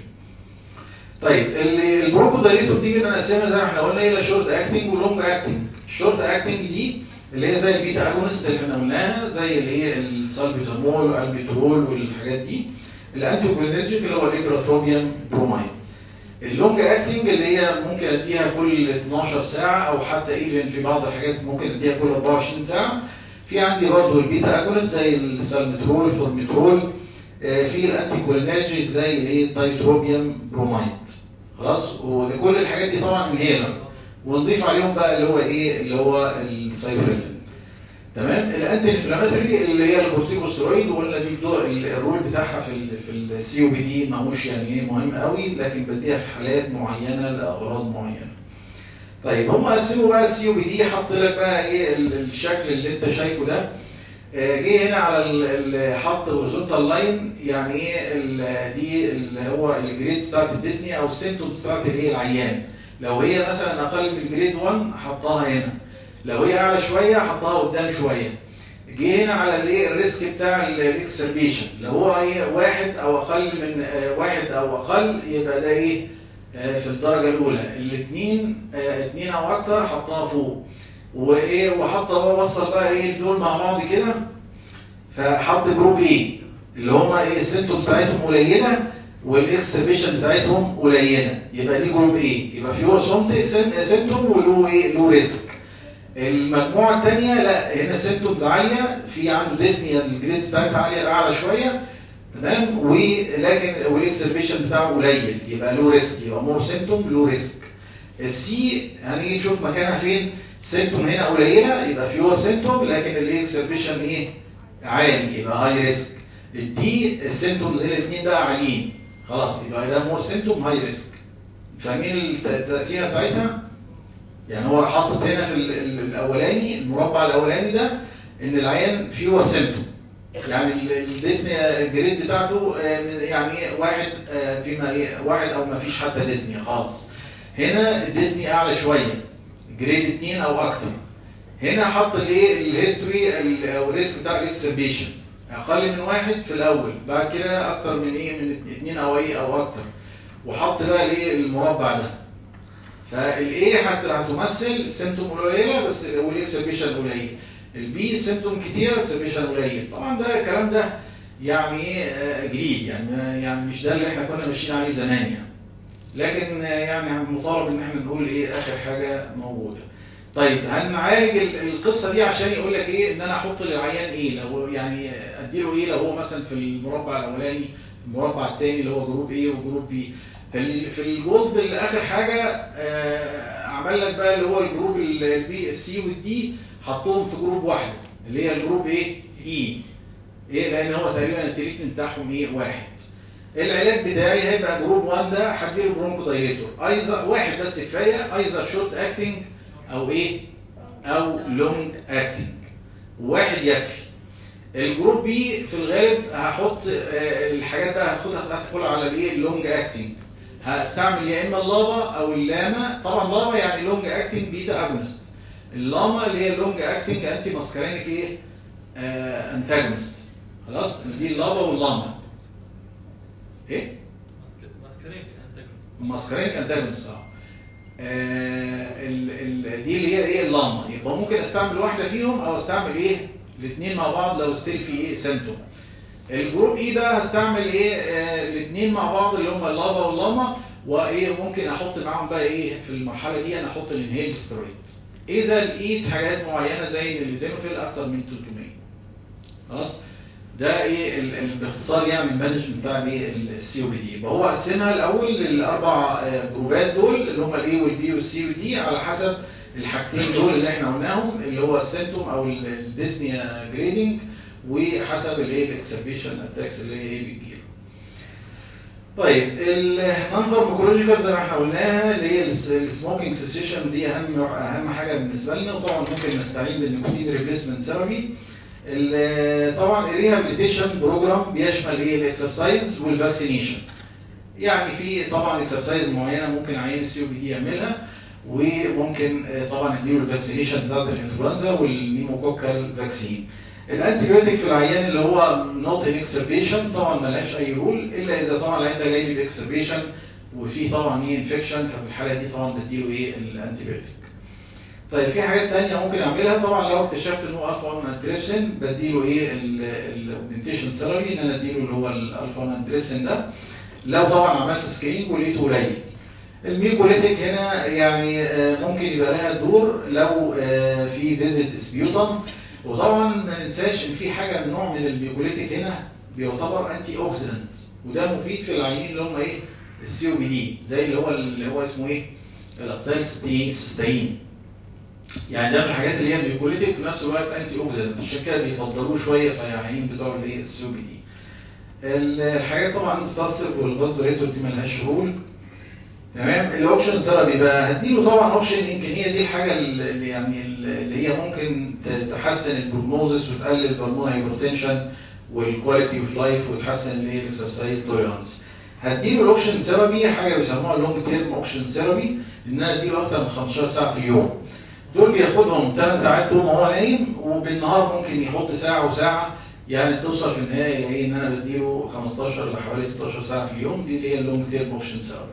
طيب ال- البرونكودايليتور دي بنقسمها زي ما احنا قلنا الى شورت اكتنج ولونج اكتنج الشورت اكتنج دي اللي هي زي البيتا اجونست اللي احنا قلناها زي اللي هي السالبيتامول والالبيتول والحاجات دي الانتي كولينرجيك اللي هو الايبراتروبيوم برومايد اللونج اكتنج اللي هي ممكن اديها كل 12 ساعه او حتى ايفن في بعض الحاجات ممكن اديها كل 24 ساعه في عندي برضه البيتا اجونست زي السالمترول فورميترول آه، في الانتي كولينرجيك زي الايه التايتروبيوم برومايد خلاص وكل الحاجات دي طبعا انهيلر ونضيف عليهم بقى اللي هو ايه اللي هو السايوفيلين تمام الانتي انفلاماتوري اللي هي الكورتيكوسترويد وقلنا دي الدور الرول بتاعها في ال في السي او بي دي ماهوش يعني ايه مهم قوي لكن بديها في حالات معينه لاغراض معينه طيب هم قسموا بقى السي او بي دي حط لك بقى ايه ال- الشكل اللي انت شايفه ده آه، جه هنا على ال- ال- حط هوريزونتال لاين يعني ايه ال- دي اللي هو الجريدز بتاعت الديسني او السيمتومز بتاعت الايه العيان لو هي مثلا اقل من الجريد 1 حطها هنا لو هي اعلى شويه حطها قدام شويه جه هنا على الايه الريسك بتاع الاكسربيشن لو هو ايه واحد او اقل من آه، واحد او اقل يبقى ده ايه آه، في الدرجه الاولى الاثنين اثنين او اكتر حطها فوق وايه وحط هو وصل بقى ايه دول مع بعض كده فحط جروب ايه اللي هم ايه السيمتومز بتاعتهم قليله والاكسبريشن بتاعتهم قليله يبقى دي جروب ايه يبقى فيور سيمتوم وله ايه له ريسك المجموعه الثانيه لا هنا سيمتومز عاليه في عنده ديسني الجريدز بتاعتها عاليه اعلى شويه تمام ولكن والاكسبريشن بتاعه قليل يبقى له ريسك يبقى مور سيمتوم له ريسك السي هنيجي نشوف مكانها فين سيمتوم هنا قليله يبقى فيور سيمتوم لكن الاكسبريشن ايه عالي يبقى هاي ريسك الدي السيمتومز الاثنين بقى عاليين خلاص يبقى ده مور سيمتوم هاي ريسك فاهمين الت- التقسيمه بتاعتها؟ يعني هو حاطط هنا في ال- ال- الاولاني المربع الاولاني ده ان العيان فيور سيمتوم يعني ال- الديسني الجريد بتاعته آه، يعني إيه واحد آه، فيما ايه واحد او ما فيش حتى ديسني خالص هنا الديسني اعلى شويه جريد اثنين او اكتر هنا حط الايه الهيستوري ال- او الريسك بتاع الاكسبيشن اقل من واحد في الاول بعد كده اكتر من ايه من اثنين او ايه او اكتر وحط بقى الايه المربع ده فالايه هت- هتمثل السيمتوم قليله بس والاكسبيشن قليل البي سيمتوم كتير اكسبيشن قليل طبعا ده الكلام ده يعني ايه آه، جديد يعني ما- يعني مش ده اللي احنا كنا ماشيين عليه زمان يعني لكن آه، يعني مطالب ان احنا نقول ايه اخر حاجه موجوده طيب هنعالج ال- القصه دي عشان يقول لك ايه ان انا احط للعيان ايه لو يعني اديله ايه لو هو مثلا في المربع الاولاني المربع الثاني اللي هو جروب ايه وجروب بي في ال- في الجولد اللي اخر حاجه آه، عمل لك بقى اللي هو الجروب البي السي والدي حطهم في جروب واحده اللي هي الجروب ايه اي ايه لان هو تقريبا التريتمنت بتاعهم ايه واحد العلاج بتاعي هيبقى جروب 1 ده هديله برونكو دايليتور ايزر واحد بس كفايه ايزر شورت اكتنج او ايه او لونج اكتنج واحد يكفي الجروب بي في الغالب هحط آه، الحاجات بقى هاخدها هدخل على الايه اللونج اكتنج هستعمل يا اما اللابا او اللاما طبعا لابا يعني لونج اكتنج بيتا اجونست اللاما اللي هي اللونج اكتنج انتي ماسكارينيك ايه آه انتاجونست خلاص دي اللابا واللاما ايه ماسكرين انتاجونست ماسكارينيك انتاجونست اه آه، ال- ال- دي اللي هي ايه اللاما يبقى ممكن استعمل واحده فيهم او استعمل ايه الاثنين مع بعض لو ستيل في ايه سيمتوم الجروب اي بقى هستعمل ايه الاثنين مع بعض اللي هم اللابا واللاما وايه ممكن احط معاهم بقى ايه في المرحله دي انا احط الانهيل سترويد اذا لقيت حاجات معينه زي ان الليزينوفيل اكتر من 300 خلاص ده ايه ال- ال- باختصار يعني المانجمنت بتاع الايه السي او بي دي يبقى هو قسمها الاول للاربع آه، جروبات دول اللي هم الاي والبي والسي والدي على حسب الحاجتين دول اللي احنا قلناهم اللي هو السيمتوم او ال- الديسنيا جريدنج وحسب الايه الاكسربيشن اتاكس اللي هي ايه بتجيله. طيب النون فارماكولوجيكال زي ما احنا قلناها اللي هي السموكينج سيسيشن دي اهم اهم حاجه بالنسبه لنا وطبعا ممكن نستعين بالنيكوتين ريبليسمنت ثيرابي ال- طبعا الريهابيليتيشن بروجرام بيشمل ايه الاكسرسايز والفاكسينيشن يعني في طبعا اكسرسايز معينه ممكن عيان السي او بي دي يعملها وممكن آه، طبعا نديله الفاكسينيشن بتاعت الانفلونزا والنيموكوكال فاكسين الانتي بيوتيك في العيان اللي هو نوت ان اكسربيشن طبعا ملهاش اي رول الا اذا طبعا العيان ده جاي باكسربيشن وفي طبعا ايه انفكشن ففي الحاله دي طبعا بديله ايه الانتي بيوتيك طيب في حاجات تانية ممكن اعملها طبعا لو اكتشفت ان هو الفا 1 انتريبسين بديله ايه الاوجمنتيشن ثيرابي ان انا اديله اللي هو الالفا 1 انتريبسين ده لو طبعا عملت سكريننج ولقيته قليل الميوكوليتيك هنا يعني آه، ممكن يبقى لها دور لو آه، في فيزيت سبيوتم وطبعا ما ننساش ان في حاجه من نوع من الميوكوليتيك هنا بيعتبر انتي اوكسيدنت وده مفيد في العيانين اللي هم ايه السي او بي دي زي اللي هو اللي هو اسمه ايه الاستايل سيستين يعني ده من الحاجات اللي هي ميوكوليتيك في نفس الوقت انتي اوكسيدنت عشان كده بيفضلوه شويه في العيانين بتوع الايه السي او بي دي الحاجات طبعا التصف والباسدوريتور دي ملهاش رول تمام الاوبشن ثيرابي بقى هديله طبعا اوبشن يمكن هي دي الحاجه اللي يعني اللي هي ممكن ت- تحسن البروجنوزس وتقلل البلمونري هايبرتنشن والكواليتي اوف لايف وتحسن الايه الاكسرسايز توليرانس هديله الاوبشن ثيرابي حاجه بيسموها لونج تيرم اوبشن ثيرابي ان انا اديله اكتر من 15 ساعه في اليوم دول بياخدهم 8 ساعات طول ما هو نايم وبالنهار ممكن يحط ساعه وساعه يعني توصل في النهايه الى ايه ان انا بديله 15 لحوالي 16 ساعه في اليوم دي اللي هي اللونج تيرم اوبشن ثيرابي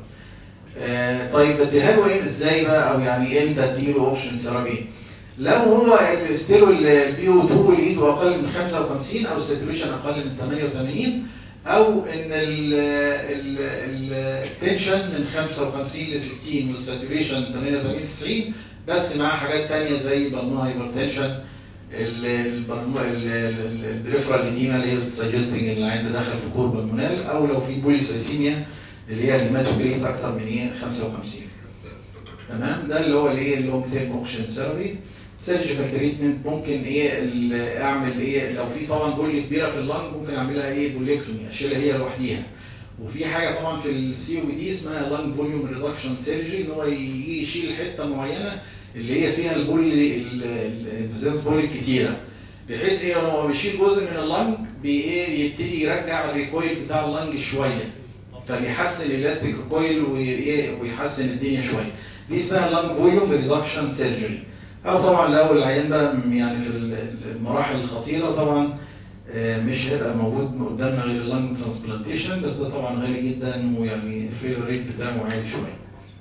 آه، طيب بديها له ايه ازاي بقى او يعني امتى اديله اوبشن ثيرابي لو هو ستيلو البي او 2 لقيته اقل من 55 او الساتوريشن اقل من 88 او ان التنشن من 55 ل 60 والساتوريشن 88 90 بس مع حاجات تانية زي بالمونري هايبرتنشن البريفرال اديما اللي هي بتسجستنج ان العين ده دخل في كور بالمونال او لو في بوليسايسيميا اللي هي الهيماتوكريت اكتر من ايه 55 تمام ده اللي هو الايه اللونج تيرم اوبشن ثيرابي سيرجيكال تريتمنت ممكن ايه ال- اعمل ايه لو في طبعا بول كبيره في اللنج ممكن اعملها ايه بوليكتومي اشيلها هي لوحديها وفي حاجه طبعا في السي او بي دي اسمها لانج فوليوم ريدكشن سيرجري ان هو يجي يشيل حته معينه اللي هي فيها البول البزنس بول الكتيره بحيث ايه هو بيشيل جزء من اللنج بي ايه يبتدي يرجع الريكويل بتاع اللنج شويه فبيحسن الالاستيك كويل وإيه ويحسن الدنيا شويه دي اسمها لانج فوليوم ريدكشن سيرجري او طبعا لو العيان بقى يعني في المراحل الخطيره طبعا آه، مش هيبقى موجود قدامنا غير اللانج ترانسبلانتيشن بس ده طبعا غالي جدا ويعني الفيل ريت بتاعه عالي شويه.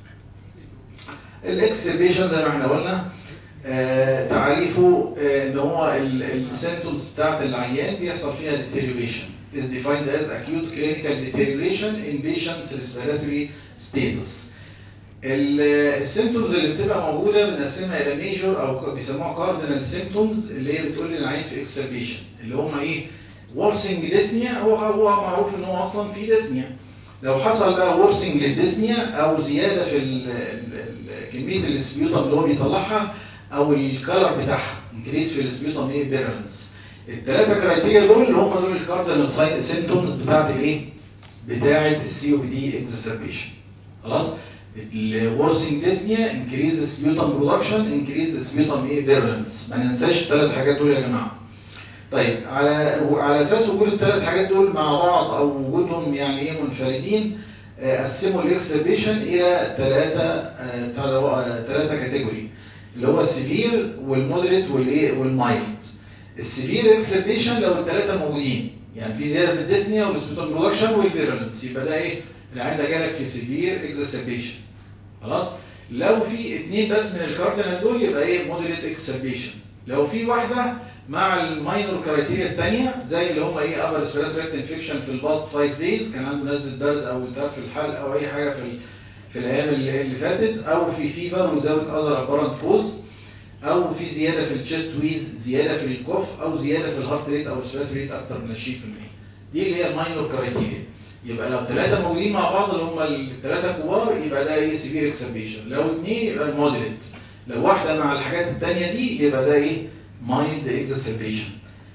الاكسبيشن زي ما احنا قلنا آه، تعريفه آه، ان هو السيمتومز بتاعت العيان بيحصل فيها deterioration is defined as acute clinical deterioration in patient's respiratory status. السيمتومز اللي بتبقى موجوده بنقسمها الى ميجور او بيسموها كاردينال سيمتومز اللي هي بتقول للعين في اكسربيشن اللي هم ايه؟ وورسنج ديسنيا هو هو معروف ان هو اصلا في ديسنيا لو حصل بقى وورسنج للديسنيا او زياده في ال ال ال كميه السبيوتم اللي هو بيطلعها او الكالر بتاعها انكريس في السبيوتم ايه بيرنس الثلاثه كرايتيريا دول اللي هم دول الكاردينال سيمتومز بتاعت الايه؟ بتاعت السي او بي دي اكزربيشن خلاص؟ الورسنج ديسنيا انكريز سبيوتم برودكشن انكريز سبيوتم ايه فيرلنس ما ننساش الثلاث حاجات دول يا جماعه طيب على على اساس وجود الثلاث حاجات دول مع بعض او وجودهم يعني ايه منفردين آه، قسموا الاكسبريشن الى ثلاثه بتاع ثلاثه كاتيجوري اللي هو السيفير والمودريت والايه والمايلد السيفير اكسبريشن لو الثلاثه موجودين يعني في زياده في الديسنيا والسبيوتم برودكشن والفيرلنس يبقى ده ايه العين ده جالك في سيفير اكزاسبيشن خلاص لو في اثنين بس من الكاردينال دول يبقى ايه مودريت اكسبريشن لو في واحده مع الماينور كرايتيريا الثانيه زي اللي هم ايه ابر ريسبيراتوري انفكشن في الباست 5 دايز كان عنده نزله برد او التهاب في الحلق او اي حاجه في ال- في الايام اللي اللي فاتت او في فيفر وزاوت اذر ابارنت كوز او في زياده في التشست ويز زياده في الكوف او زياده في الهارت ريت او الريسبيراتوري ريت اكتر من 20% دي اللي هي الماينور كرايتيريا يبقى لو ثلاثه موجودين مع بعض اللي هم الثلاثه كبار يبقى ده ايه سيفير اكسبريشن لو اثنين يبقى المودريت لو واحده مع الحاجات الثانيه دي يبقى ده ايه مايلد اكزاسبريشن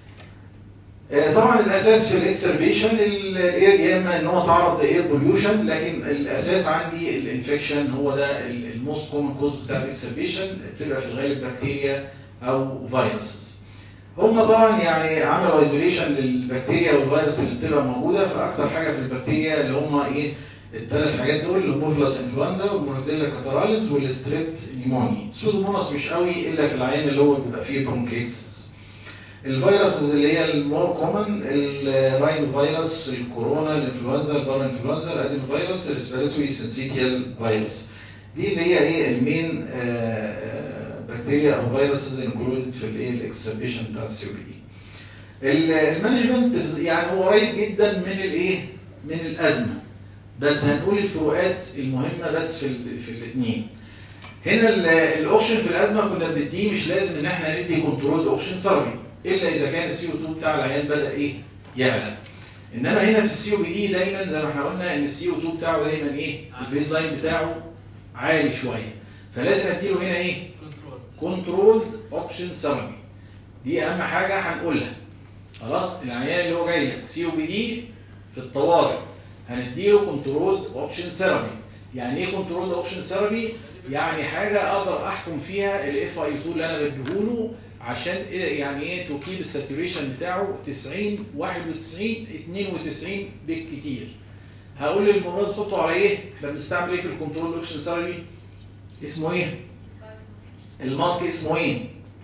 طبعا الاساس في الاكسربيشن الاير يا اما ان هو تعرض لاير بوليوشن لكن الاساس عندي الانفكشن هو ده الموست كومن كوز بتاع الاكسربيشن بتبقى في الغالب بكتيريا او فيروسز هم طبعا يعني عملوا ايزوليشن للبكتيريا والفيروس اللي بتبقى موجوده فاكتر حاجه في البكتيريا اللي هم ايه الثلاث حاجات دول الهوموفيلوس انفلونزا والمونوكسيلا كاتراليز والستريبت نيموني سودوموناس مش قوي الا في العيان اللي هو بيبقى فيه برونكيتس الفيروسز اللي هي المور كومن الراينو فيروس الكورونا الانفلونزا البار انفلونزا الادين فيروس الريسبيراتوري سنسيتيال فيروس دي اللي هي ايه المين بكتيريا او فيروسز انكلودد في الايه الاكسبريشن بتاع السي بي دي المانجمنت يعني هو قريب جدا من الايه من الازمه بس هنقول الفروقات المهمه بس في ال في الاثنين هنا الاوبشن في الازمه كنا بنديه مش لازم ان احنا ندي كنترول اوبشن سربي الا اذا كان السي او 2 بتاع العيان بدا ايه يعلى انما هنا في السي او بي دي دايما زي ما احنا قلنا ان السي او 2 بتاعه دايما ايه البيز لاين بتاعه عالي شويه فلازم اديله هنا ايه كنترول كنترول اوبشن سربي دي اهم حاجه هنقولها خلاص العيان اللي هو جاي لك سي او بي دي في الطوارئ هنديله كنترول اوبشن ثيرابي يعني ايه كنترول اوبشن ثيرابي يعني حاجه اقدر احكم فيها الاف اي 2 اللي انا بديهوله عشان إيه- يعني ايه تو كيب الساتوريشن بتاعه 90 91 92 بالكتير هقول للممرض حطه على ايه احنا بنستعمل ايه في الكنترول اوبشن ثيرابي اسمه ايه الماسك اسمه ايه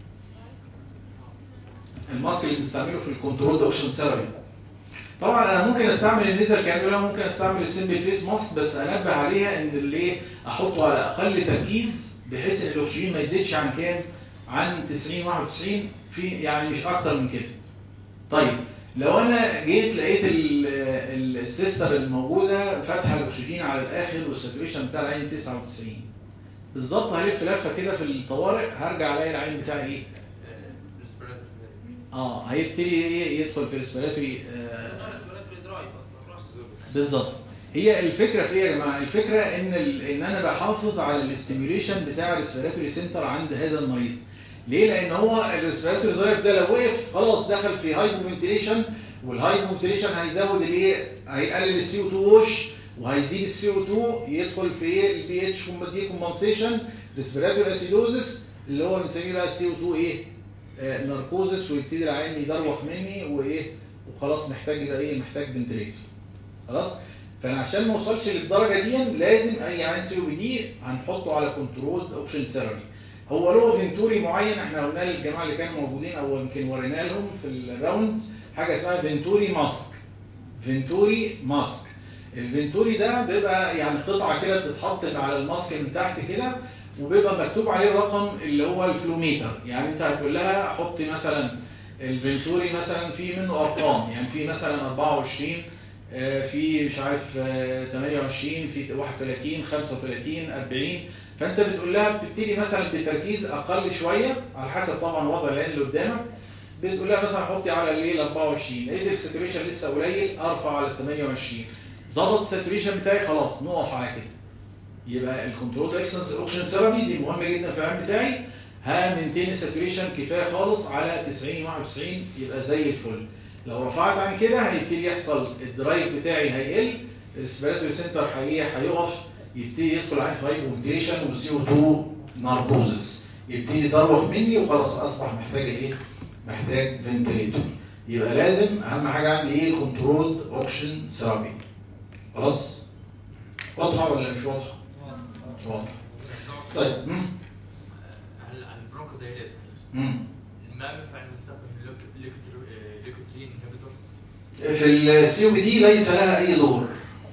الماسك اللي بنستعمله في الكنترول اوبشن ثيرابي طبعا انا ممكن استعمل النيزل كانولا ممكن استعمل السمبل فيس ماسك بس انبه عليها ان اللي إيه؟ احطه على اقل تركيز بحيث ان الاكسجين ما يزيدش عن كام؟ عن 90 91 في يعني مش اكتر من كده. طيب لو انا جيت لقيت ال- ال- السيستر الموجوده فاتحه الاكسجين على الاخر والساتوريشن بتاع العين 99 بالظبط هلف لفه كده في الطوارئ هرجع الاقي العين بتاعي ايه؟ اه هيبتدي ايه يدخل في ريسبيراتوري بالظبط هي الفكره في ايه يا جماعه؟ الفكره ان ال... ان انا بحافظ على الاستيميوليشن بتاع الريسبيراتوري سنتر عند هذا المريض. ليه؟ لان هو الريسبيراتوري درايف ده لو وقف خلاص دخل في هايبو فنتيليشن والهايبو فنتيليشن هيزود الايه؟ هيقلل السي او 2 وش وهيزيد السي او 2 يدخل في ايه؟ البي اتش دي كومبنسيشن ريسبيراتوري اسيدوزس اللي هو بنسميه بقى السي او 2 ايه؟ آه ناركوزس ويبتدي العين يدروخ مني وايه؟ وخلاص محتاج يبقى ايه؟ محتاج فنتليتور. خلاص؟ فانا عشان ما اوصلش للدرجه دي لازم اي عين سي او بي دي هنحطه على كنترول اوبشن ثيرابي هو له فينتوري معين احنا قلنا للجماعه اللي كانوا موجودين او يمكن ورينا لهم في الراوند حاجه اسمها فينتوري ماسك فينتوري ماسك الفينتوري ده بيبقى يعني قطعه كده بتتحط على الماسك من تحت كده وبيبقى مكتوب عليه الرقم اللي هو الفلوميتر يعني انت هتقول لها حطي مثلا الفينتوري مثلا في منه ارقام يعني في مثلا 24 آه، في مش عارف آه، 28 في 31 35 40 فانت بتقول لها بتبتدي مثلا بتركيز اقل شويه على حسب طبعا وضع العين اللي قدامك بتقول لها مثلا حطي على الايه ال 24 لقيت الساتوريشن لسه قليل ارفع على ال 28 ظبط الساتوريشن بتاعي خلاص نقف على كده يبقى الكنترول اكسنس اوبشن ثيرابي دي مهمه جدا في العين بتاعي همنتين الساتوريشن كفايه خالص على 90 91 يبقى زي الفل لو رفعت عن كده هيبتدي يحصل الدرايف بتاعي هيقل الريسبيراتوري سنتر هي هيقف يبتدي يدخل عين في هايبوتنشن وسي او 2 ناركوزس يبتدي يدروخ مني وخلاص اصبح محتاج ايه؟ محتاج فنتليتور يبقى لازم اهم حاجه عندي ايه؟ كنترولد اوكسجين ثيرابي خلاص؟ واضحه ولا مش واضحه؟ واضحه طيب مم. هلا عن البرونكو دايليت مم. ما بينفع نستخدم ليكوترين انهبيتورز في السي او بي دي ليس لها اي دور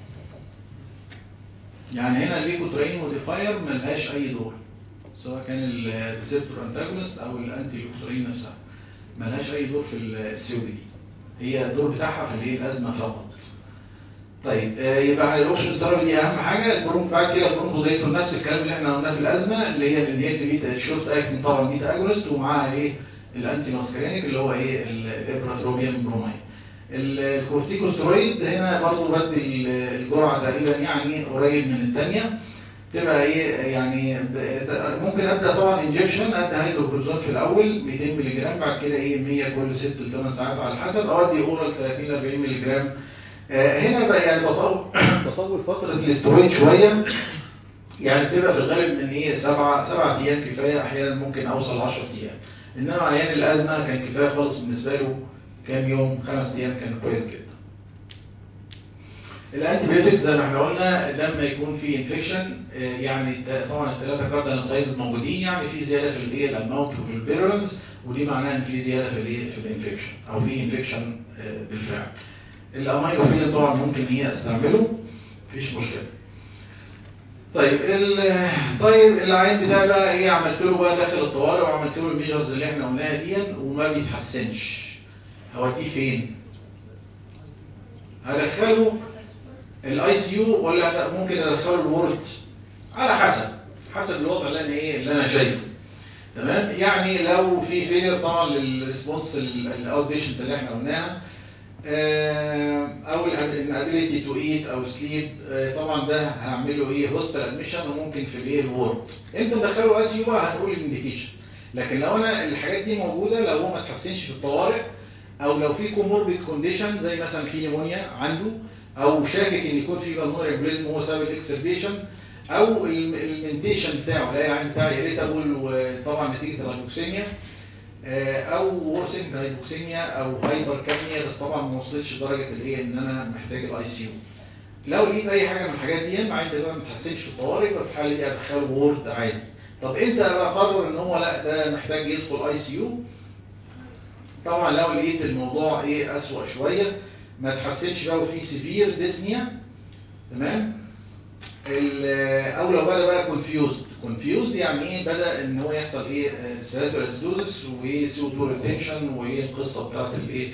يعني هنا الليكوترين موديفاير ملهاش اي دور سواء كان الريسبتور انتاجونست او الانتي ليكوترين نفسها ملهاش اي دور في السي او بي دي هي الدور بتاعها في الايه الازمه فقط طيب آه، يبقى الاوبشن ثيرابي دي اهم حاجه البرون بعد كده البرونكو دايتور نفس الكلام اللي احنا قلناه في الازمه اللي هي الانهيل بيتا الشورت اكتنج طبعا بيتا اجونست ومعاها ايه الانتي ماسكرينيك اللي هو ايه الابراتروبيوم برومايد ال- الكورتيكوسترويد هنا برضو بدي ال- الجرعه تقريبا يعني قريب من الثانيه تبقى ايه يعني ب- ممكن ابدا طبعا انجكشن ادي هيدروكورتيزون في الاول 200 مللي جرام بعد كده ايه 100 كل 6 ل 8 ساعات على حسب او ادي اورال 30 ل 40 مللي جرام آه، هنا بقى يعني بطول بطول فتره الاسترويد شويه يعني بتبقى في الغالب من ايه سبعة سبعة ايام كفايه احيانا ممكن اوصل 10 ايام انما عيان الازمه كان كفايه خالص بالنسبه له كام يوم خمس ايام كان كويس جدا الانتي بيوتكس زي ما احنا قلنا لما يكون في انفكشن يعني الت- طبعا الثلاثه كاردينال ساينز موجودين يعني في زياده في الايه الاماونت وفي البيرولنس ودي معناها ان في زياده في الايه في الانفكشن او في انفكشن بالفعل الامينوفيلين طبعا ممكن ايه استعمله مفيش مشكله طيب ال طيب العين بتاعي بقى ايه عملت له بقى داخل الطوارئ وعملت له الميجرز اللي احنا قلناها دي وما بيتحسنش هوديه فين؟ هدخله الاي سي يو ولا هد- ممكن ادخله الورد على حسب حسب الوضع اللي انا ايه اللي انا شايفه تمام يعني لو في فيلير طبعا للريسبونس الاوت بيشنت اللي احنا قلناها آه، او الابيليتي تو ايت او سليب طبعا ده هعمله ايه هوستل ادميشن وممكن في الايه الورد امتى ندخله اس يو بقى هنقول الانديكيشن لكن لو انا الحاجات دي موجوده لو هو ما اتحسنش في الطوارئ او لو في كوموربيد كونديشن زي مثلا في نيمونيا عنده او شاكك ان يكون في بالمونري امبليزم وهو سبب الاكسربيشن او المنتيشن بتاعه لا يعني بتاع اريتابل وطبعا نتيجه الهايبوكسيميا آه، او ورسنج هايبوكسيميا او هايبر كابنيا بس طبعا ما وصلتش لدرجه الايه ان انا محتاج الاي سي يو لو لقيت اي حاجه من الحاجات دي العين ده ما تحسنش في الطوارئ يبقى في الحاله دي ادخله وورد عادي طب امتى ابقى اقرر ان هو لا ده محتاج يدخل اي سي يو طبعا لو لقيت الموضوع ايه اسوأ شويه ما تحسنش بقى وفي سيفير ديسنيا تمام ال- او لو بدا بقى كونفيوزد كونفيوزد يعني ايه بدا ان هو يحصل ايه ريسبيراتوري اسيدوزس وسي او 2 ريتنشن وايه القصه بتاعت الايه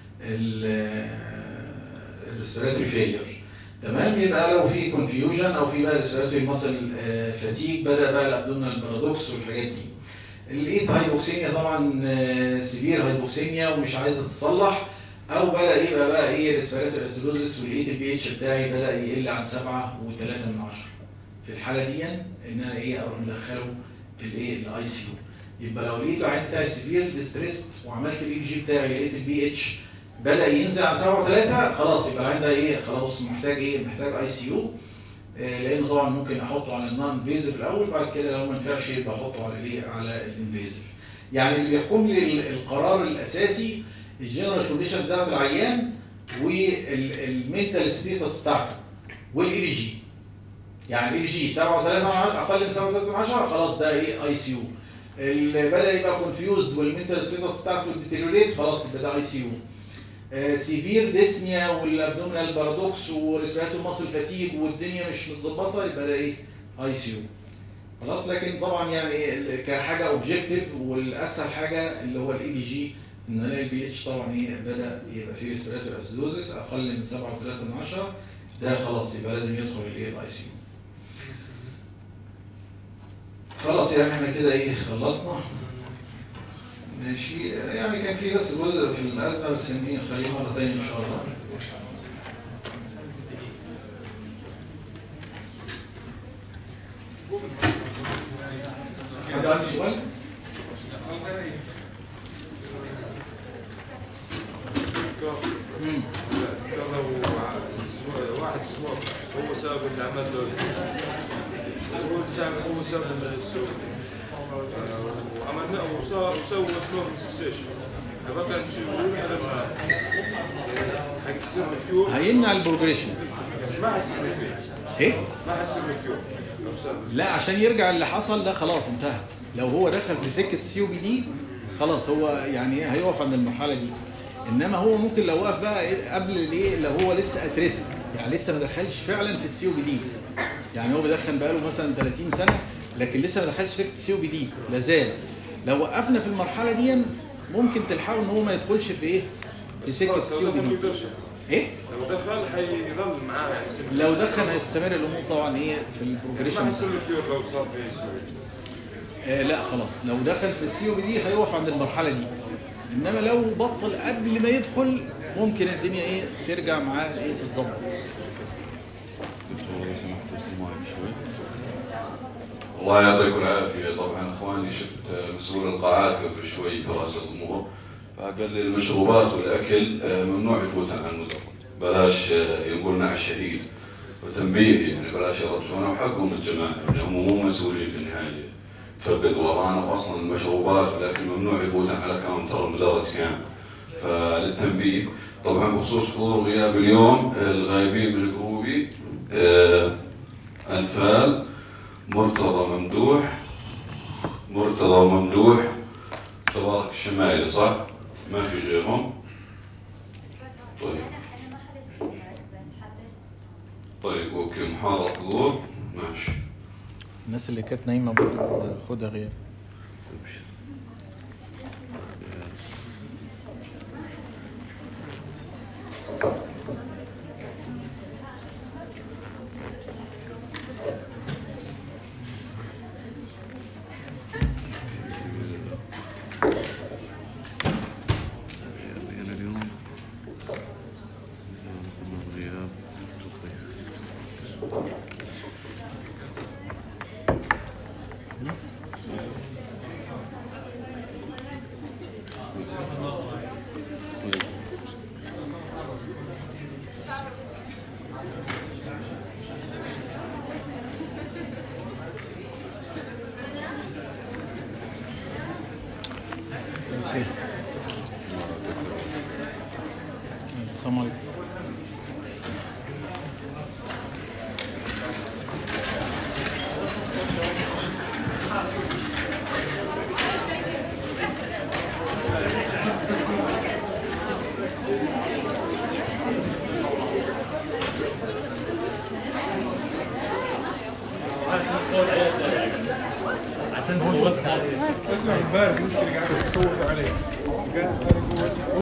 الريسبيراتوري فيلير تمام يبقى لو في كونفيوجن او في بقى ريسبيراتوري ماسل فاتيج بدا بقى الابدومينال بارادوكس والحاجات دي لقيت هايبوكسيميا طبعا سيفير هايبوكسيميا ومش عايزه تتصلح او بدا يبقى بقى ايه ريسبيراتوري اسيدوزس ولقيت البي اتش بتاعي بدا يقل عن 7 و3 من 10 في الحاله دي ان انا ايه اروح مدخله في الايه الاي سي يو يبقى لو لقيت العين بتاعي سيفير ديستريست وعملت الاي بي جي بتاعي لقيت البي اتش بدا ينزل عن 7 و3 خلاص يبقى العين ده ايه خلاص محتاج ايه محتاج اي سي يو لان طبعا ممكن احطه على النون فيزيف الاول بعد كده لو ما نفعش يبقى احطه على الايه على الانفيزيف يعني اللي بيحكم لي ال- القرار الاساسي الجنرال كونديشن بتاعت العيان والمنتال ستيتس بتاعته والاي بي جي يعني الاي بي جي 7 و3 اقل من 7 و3 من 10 خلاص ده ايه اي سي يو اللي بدا يبقى كونفيوزد والمنتال ستيتس بتاعته ديتيريوريت خلاص يبقى ده اي سي يو سيفير ديسنيا والابدومينال بارادوكس وريسبيراتوري ماسل فاتيج والدنيا مش متظبطه يبقى ده ايه اي سي يو خلاص لكن طبعا يعني إيه كحاجه اوبجيكتيف والاسهل حاجه اللي هو الاي بي جي ان الاقي البي اتش طبعا ايه بدا يبقى فيه ريسبيراتوري اسيدوزس اقل من 7.3 من 10 ده خلاص يبقى لازم يدخل الايه الاي سي يو خلاص يعني احنا كده ايه خلصنا ماشي يعني كان في بس جزء في الازمه بس ايه نخليه مره تانية ان شاء الله حد عنده سؤال؟ مم. كان لو ع- واحد سموك هو سبب اللي عمل له هو سبب هو سبب السوق وعملنا وصار وسوى سلوك سيشن بقى شو يقولون انا حق يصير مكيور هيمنع البروجريشن بس ما حيصير مكيور ايه ما حيصير مكيور لو سبب لا عشان يرجع اللي حصل ده خلاص انتهى لو هو دخل في سكه السي او بي دي خلاص هو يعني هيقف عند المرحله دي انما هو ممكن لو وقف بقى إيه قبل الايه لو هو لسه اتريسك يعني لسه ما دخلش فعلا في السي او بي دي يعني هو بيدخن بقاله مثلا 30 سنه لكن لسه ما دخلش سكه السي او بي دي لازال لو وقفنا في المرحله دي ممكن تلحقوا ان هو ما يدخلش في ايه في سكه خلاص السي لو او بي دخل دي يقدرش ايه لو دخل حيظل معاه يعني يصير لو دخل هتستمر الامور طبعا ايه في ما البروجريشن حيصير مكيور لو صار في سوي آه لا خلاص لو دخل في السي او بي دي هيقف عند المرحله دي انما لو بطل قبل ما يدخل ممكن الدنيا ايه ترجع معاه ايه تتظبط دكتور لو سمحت توصل معي شوي الله يعطيكم العافية طبعا اخواني شفت مسؤول القاعات قبل شوي في راس الامور فقال لي المشروبات والاكل آه، ممنوع يفوت عن المدرب بلاش آه، يقولنا على الشهيد وتنبيه يعني بلاش يرجعونا وحقهم الجماعة يعني هم مو مسؤولين في النهاية تفقد ورانا واصلا المشروبات والاكل ممنوع يفوت على كاونتر المدرج كامل فللتنبيه طبعا بخصوص حضور وغياب اليوم آه، الغايبين من جروبي آه، انفال مرتضى ممدوح مرتضى ممدوح تبارك الشمالي صح؟ ما في غيرهم؟ طيب انا ما حضرت سيمينارز بس حضرت طيب اوكي محاضرة حضور ماشي الناس اللي كانت نايمه برضه خدها غياب غياب اليوم غياب السلام عليكم عشان هو شوف اسمع امبارح مشكله قاعد تفوق عليه قاعد